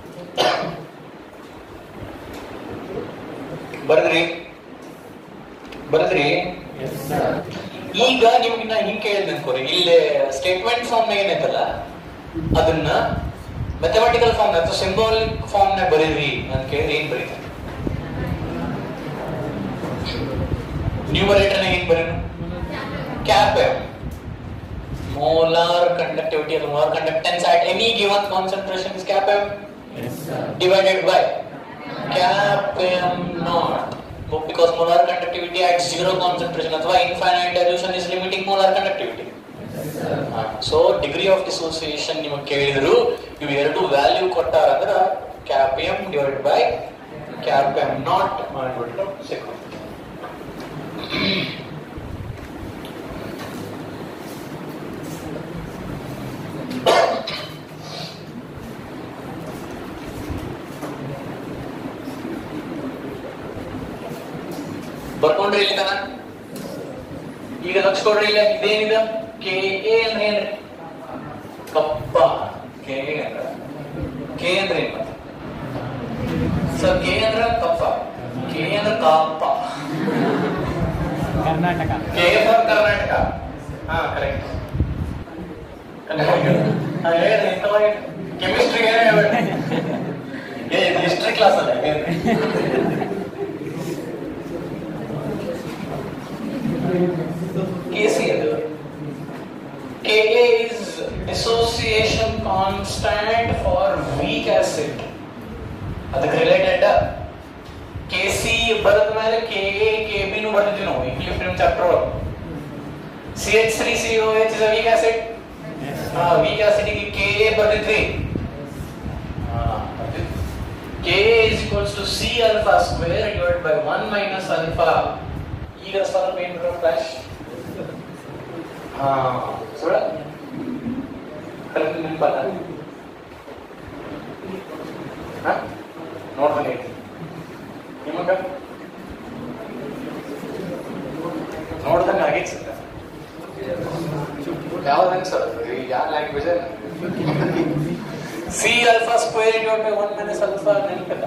ಬರದ್ರಿ ಬರದ್ರಿ ಈಗ ನಿಮ್ಗೆ ನಾ ಹಿಂಗ್ ಕೇಳಿದ್ ಅನ್ಕೋರಿ ಇಲ್ಲಿ ಸ್ಟೇಟ್ಮೆಂಟ್ ಫಾರ್ಮ್ ಏನೈತಲ್ಲ ಅದನ್ನ ಮೆಥಮೆಟಿಕಲ್ ಫಾರ್ಮ್ ಅಥವಾ ಸಿಂಬಾಲಿಕ್ ಫಾರ್ಮ್ ನ ಬರೀರಿ ಅಂತ ಕೇಳಿದ್ರೆ ಏನ್ ಬರೀತಾರೆ ನ್ಯೂಮರೇಟರ್ ಏನ್ ಬರೀನು cap molar conductivity or molar conductance at any given concentration is cap m divided by cap m naught because molar conductivity at zero concentration ಅಥವಾ infinite dilution is limiting molar conductivity so degree of dissociation ನಿಮಗೆ ಕೇಳಿದ್ರು ಇವು ಎರಡು value ಕೊಟ್ಟಾರ ಅಂದ್ರೆ cap M divide by cap M not ಮಾಡಿಬಿಟ್ಟು ಸಿಕ್ಕು ಬರ್ಕೊಂಡ್ರಿ ಇಲ್ಲಿ ತನ ಈಗ ಲಕ್ಷ ಕೊಡ್ರಿ ಇಲ್ಲ ಇದೇನಿದ ಕೆ ಎ ಅಂದ್ರೆ ಏನ್ರಿ ಕಪ್ಪ ಕೆ ಎ ಅಂದ್ರ ಕೆ ಅಂದ್ರೆ ಏನ್ ಮತ್ತೆ ಸರ್ ಕೆ ಅಂದ್ರ ಕಪ್ಪ ಕೆ ಅಂದ್ರ ಕಪ್ಪ ಕರ್ನಾಟಕ ಕೆ ಫಾರ್ ಕರ್ನಾಟಕ ಹಾ ಕರೆಕ್ಟ್ ಕೆಮಿಸ್ಟ್ರಿ ಏ ಹಿಸ್ಟ್ರಿ ಕ್ಲಾಸ್ ಅಲ್ಲ ಹೇಳ್ರಿ KC ಅದು Ka is dissociation constant for weak acid ಅದಕ್ಕೆ ರಿಲೇಟೆಡ್ ಕೆ ಸಿ ಬರದ ಮೇಲೆ ಕೆ ಎ ಕೆ ಬಿ ನು ಬರ್ತಿದ್ವಿ ನಾವು ಈಕ್ಲಿಬ್ರಿಯಂ ಚಾಪ್ಟರ್ ಒಳಗೆ C H three C O H is weak acid weak acid ಗೆ ಕೆ ಎ ಬರ್ದಿದ್ವಿ K A is equals to C alpha square divide by one minus alpha ಈಗ ಸ್ವಲ್ಪ ಏನ್ flash ಹಾ ಸುಳ್ಳ ಕಲ್ಪನೆ ನೆನಪಲ್ಲ ಹಾ ನೋಡ್ದಂಗೆ ಐತಿ ನಿಮಗ ನೋಡ್ದಂಗ ಆಗೈತಿ ಸರ್ ಯಾವ್ದು ಅನ್ಸಲ್ಲ ಯಾವ language C alpha square divide by one minus alpha ನೆನಪಿಲ್ಲ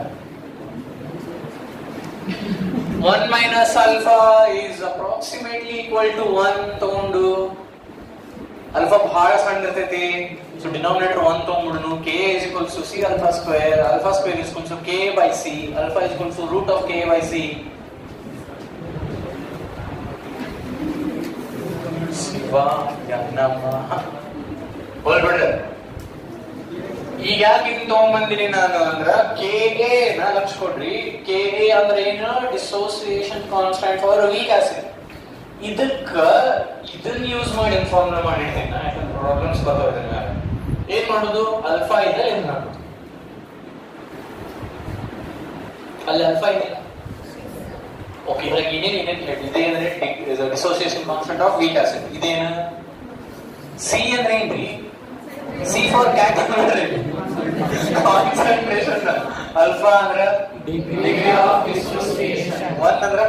one minus alpha is approximately equal to one ತಗೊಂಡು ಅಲ್ಫಾ ಬಹಳ ಸಣ್ಣ ಇರ್ತೈತಿ ಸೊ ಡಿನಾಮಿನೇಟರ್ ಒನ್ ತಗೊಂಡ್ಬಿಡ್ನು K is equals to C alpha square alpha square is equals to K by C alpha is equals to root of K by C Shiva ಯನ್ನಮ್ಮ ಹೋಲ್ಬಿಡ್ರಿ ಈಗ ಯಾಕೆ ಇದನ್ನ ತಗೊಂಡ್ಬಂದಿನಿ ನಾನು ಅಂದ್ರ ಕೆ ಎ ನ ಲಕ್ಷ ಕೊಡ್ರಿ ಕೆ ಎ ಅಂದ್ರೆ ಏನು dissociation constant for weak acid ಇದಕ್ಕ ಇದನ್ನ ಯೂಸ್ ಮಾಡಿ ಇನ್ಫಾರ್ಮ್ ಮಾಡಿರ್ತೇನೆ ಯಾಕಂದ್ರೆ ಪ್ರಾಬ್ಲಮ್ಸ್ ಬರ್ತಾವೆ ಏನ್ ಮಾಡೋದು ಅಲ್ಫಾ ಇದೆ ಏನ್ ಮಾಡೋದು ಅಲ್ಲಿ ಅಲ್ಫಾ ಇದೆಯಲ್ಲ ಓಕೆ ಇದ್ರಾಗ ಏನೇನ್ ಏನೇನ್ ಹೇಳಿ ಇದೇನಂದ್ರೆ dissociation constant of weak acid ಇದೇನು ಸಿ ಅಂದ್ರೆ ಏನ್ರಿ C for cat concentration alpha ಅಂದ್ರ ಡಿಗ್ರಿ ಆಫ್ ಡಿಸೋಸಿಯೇಷನ್ ಒನ್ ಅಂದ್ರ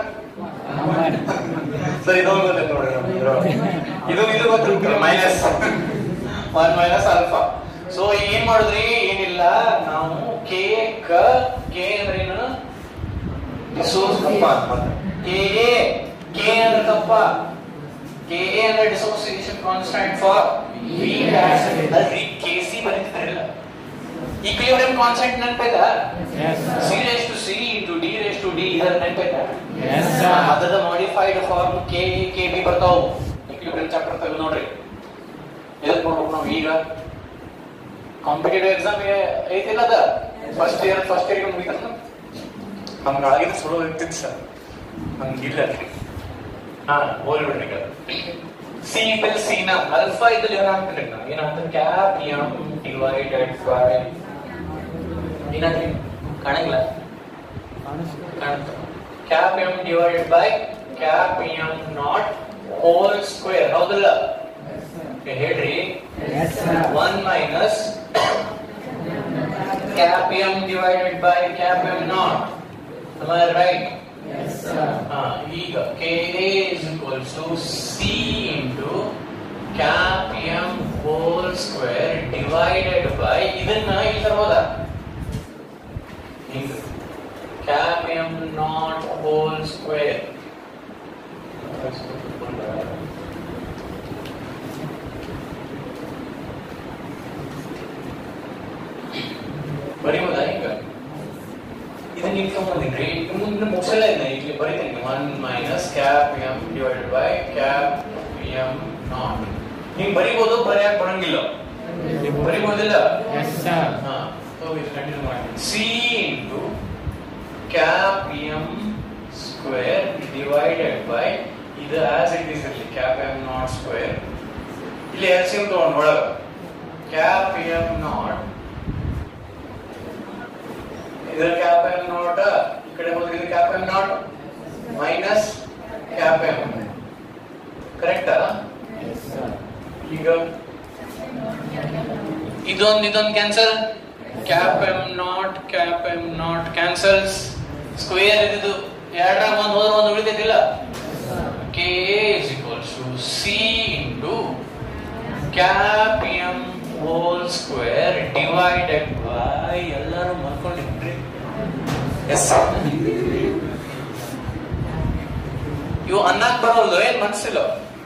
ಸರಿ ಇದೊಂದು ಗೊತ್ತೈತೆ ನೋಡ್ರಿ ನಮ್ಗೆ. ಇದು ಇದು ಗೊತ್ತಿರುತ್ತೆ minus one minus alpha so ಏನ್ ಮಾಡಿದ್ರಿ ಏನಿಲ್ಲ ಇಲ್ಲ ನಾವು ಕೆ ಕ ಕೆ ಅಂದ್ರೇನು ಡಿಸೋಸ್ ಕಪ್ಪ ಅಂತ ಕೆ ಎ ಕೆ ಅಂದ್ರೆ ಕಪ್ಪ ಕೆ ಎ ಅಂದ್ರೆ dissociation constant for weak acid ಅಲ್ರಿ ಕೆ ಸಿ ಬರೀತಿದ್ರಲ್ಲ ಈಕ್ವಿಲಿಬ್ರಿಯಂ ಕಾನ್ಸ್ಟಂಟ್ ನೆನಪಾಯ್ತಾ Yes, sir. C raise to C into D raise to D ಇದರ ನೆನಪಾಯ್ತಾ Yes, sir. ಅದರ modified form K A K B ಬರ್ತಾವು equilibrium chapter ತೆಗೆದು ನೋಡ್ರಿ ಎದಕ್ ಮಾಡ್ಬೇಕು ನಾವು ಈಗ ಕಾಂಪಿಟೇಟಿವ್ ಎಕ್ಸಾಮ್ ಐತಿಲ್ಲ ಅದ ಫಸ್ಟ್ ಇಯರ್ ಫಸ್ಟ್ ಇಯರ್ ಮುಗಿತ ನಮ್ಗೆ ಆಗಿದ್ದು ಸುಲಭ ಇರ್ತಿತ್ತು ಸರ್ ಹಂಗಿಲ್ಲ ಹಾ ಹೋಲ್ಬಿಡ್ರಿ ಸಿ ಬಲ್ ಸಿ ನ ಅಲ್ಫಾ ಇದ್ದಲ್ಲಿ ಏನ್ ಹಾಕ್ಬಿಟ್ರಿ ನಾವು ಏನ್ ಹಾಕ್ತಾರೆ ಕ್ಯಾಪ್ ಎಂ ಡಿವೈಡೆಡ್ ಬೈ ಏನಾದ್ರಿ ಕಾಣಂಗಿಲ್ಲ ಕಾಣುತ್ತೆ cap M divided by cap M not whole square ಹೌದಲ್ಲ Okay, ಹೇಳ್ರಿ Yes, sir. 1 minus cap m divided by cap m naught. Am I right? Yes, sir. ಹಾ ಈಗ Ka is equals to C into cap m whole square divided by ಇದನ್ನ ಇಲ್ಲಿ ತರ್ಬೋದಾ ಹಿಂಗ cap m naught whole square ಬರೀಬೋದಾ ಈಗ ಇದನ್ನ ಇಲ್ಲಿ ತಗೊಂಡಿದ್ರಿ ಮುಂದೆ ಮುಗಿಸಲ್ಲ ಇದನ್ನ ಇಲ್ಲಿ ಬರೀತೀನಿ one minus cap M divided by cap M not ನೀವು ಬರೀಬೋದು ಬರೆಯಕ್ ಬರಂಗಿಲ್ಲ ಬರೀಬೋದಿಲ್ಲ Yes, sir. ಹಾ ಹೋಗಿ ಕಂಟಿನ್ಯೂ ಮಾಡಿ C into cap M square divided by ಇದು ಆಸ್ ಇಟ್ ಇಸ್ ಇರಲಿ ಕ್ಯಾಪ್ ಎಂ ನಾಟ್ ಸ್ಕ್ವೇರ್ ಇಲ್ಲಿ ಎಲ್ ಸಿ ಎಂ ತಗೊಂಡು ಒಳಗ ಕ್ಯಾಪ್ ಎಂ ನಾಟ್ ಇದರ ಕ್ಯಾಪ್ ಎಂ ನಾಟ್ ಈ ಕಡೆ ಹೋದ್ರೆ ಇದು cap M not minus cap M ಕರೆಕ್ಟಾ Yes, sir. ಈಗ ಇದೊಂದು ಇದೊಂದು cancel cap M not cap M not cancels square ಇದ್ದು ಎರಡರಾಗ ಒಂದು ಹೋದ್ರೆ ಒಂದು ಉಳಿತೈತಿಲ್ಲ K is equals to C into cap M whole square divided by ಎಲ್ಲರೂ ಮಲ್ಕೊಂಡಿದ್ರಿ ಎಸ್ ಇವು ಅನ್ನಕ್ ಬರೋದು ಏನ್ ಮನ್ಸಿಲ್ಲ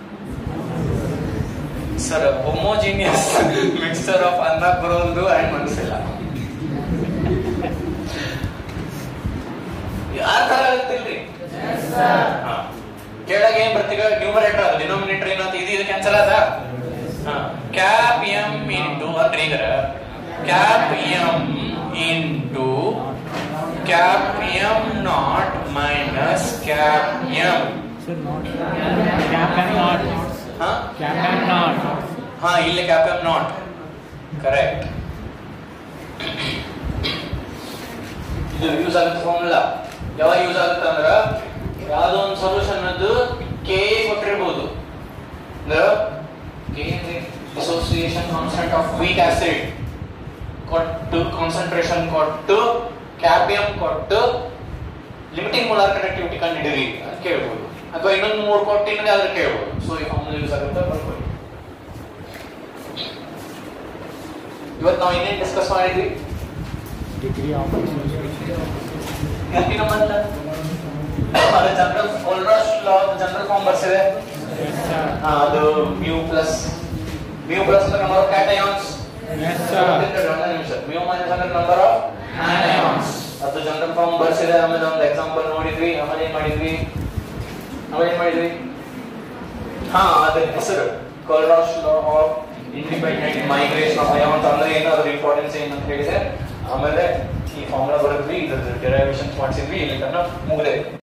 ಸರ್ ಹೋಮೋಜಿನಿಯಸ್ ಮಿಕ್ಸ್ಚರ್ ಆಫ್ ಅನ್ನಕ್ ಬರೋದು ಅಂಡ್ ಮನಸ್ಸಿಲ್ಲ ಆ ತರ ಆಗುತ್ತಿಲ್ರಿ ಹಾ. ಕೆಳಗೆ ಏನ್ ಬರ್ತೀಗ ನ್ಯೂಮರೇಟರ್ ಅದು ಡಿನೋಮಿನೇಟರ್ ಏನಂತ ಇದು ಇದು ಕ್ಯಾನ್ಸಲ್ ಅದ ಕ್ಯಾಪ್ ಎಂ ಇಂಟು ಅಂದ್ರೆ ಈಗ cap M into cap M not minus cap M Sir, not. Cap and not. ಹಾ Cap and not. ಹಾ ಇಲ್ಲಿ ಕ್ಯಾಪ್ ಎಂ ನಾಟ್ ಕರೆಕ್ಟ್ ಇದು ಯೂಸ್ ಆಗುತ್ತೆ ಫಾರ್ಮುಲಾ ಯಾವಾಗ ಯೂಸ್ ಆಗುತ್ತೆ ಅಂದ್ರ ಯಾವ್ದೋ ಒಂದು ಸೊಲ್ಯೂಷನ್ ಅದು ಕೆ ಕೊಟ್ಟಿರ್ಬೋದು ಅಂದ್ರ K association constant of weak acid ಕೊಟ್ಟು ಕಾನ್ಸಂಟ್ರೇಷನ್ ಕೊಟ್ಟು ಕ್ಯಾಪಿಯಂ ಕೊಟ್ಟು ಲಿಮಿಟಿಂಗ್ ಮೋಲಾರ್ ಕಂಡಕ್ಟಿವಿಟಿ ಕಂಡಿಡಿರಿ ಅಂತ ಕೇಳ್ಬೋದು ಅಥವಾ ಇನ್ನೊಂದು ಮೂರು ಕೊಟ್ಟು ಇನ್ನೊಂದು ಯಾವ್ದಾರು ಕೇಳ್ಬೋದು ಸೊ ಈ ಫಾರ್ಮುಲಾ ಯೂಸ್ ಆಗುತ್ತೆ ಬರ್ಕೊಳ್ಳಿ ಇವತ್ತು ನಾವು ಏನೇನು ಡಿಸ್ಕಸ್ ಮಾಡಿದ್ವಿ Degree of ಗಂಟಿನ ಮಲ್ಲ ಅದು general Kohlrausch law general form ಬರ್ಸಿದೆ Yes, sir. ಹಾ, ಅದು ಮ್ಯೂ ಪ್ಲಸ್ ಮ್ಯೂ ಪ್ಲಸ್ ಅಂದ್ರೆ number of cations Yes, sir. ನಿಮಿಷ ಮ್ಯೂ ಮೈನಸ್ ಅಂದ್ರೆ ನಂಬರ್ ಆಫ್ ಆನಯಾನ್ಸ್ ಅದು ಜನರಲ್ ಫಾರ್ಮ್ ಬರ್ಸಿದೆ ಆಮೇಲೆ ಒಂದು ಎಕ್ಸಾಂಪಲ್ ನೋಡಿದ್ವಿ ಆಮೇಲೆ ಏನ್ ಮಾಡಿದ್ವಿ ಆಮೇಲೆ ಏನ್ ಮಾಡಿದ್ವಿ ಹಾ ಅದ್ರ ಹೆಸರು Kohlrausch law of independent migration of ions ಅಂದ್ರೆ ಏನು ಅದ್ರ ಇಂಪಾರ್ಟೆನ್ಸ್ ಏನು ಅಂತ ಹೇಳಿದೆ ಆಮೇಲೆ ಈ ಫಾರ್ಮುಲಾ ಬರೆದ್ವಿ ಇದ್ರ ಡೆರೈವೇಷನ್ಸ್ ಮಾಡಿಸಿದ್ವಿ ಇಲ್ಲಿ ತನಕ ಮುಗಿದೆ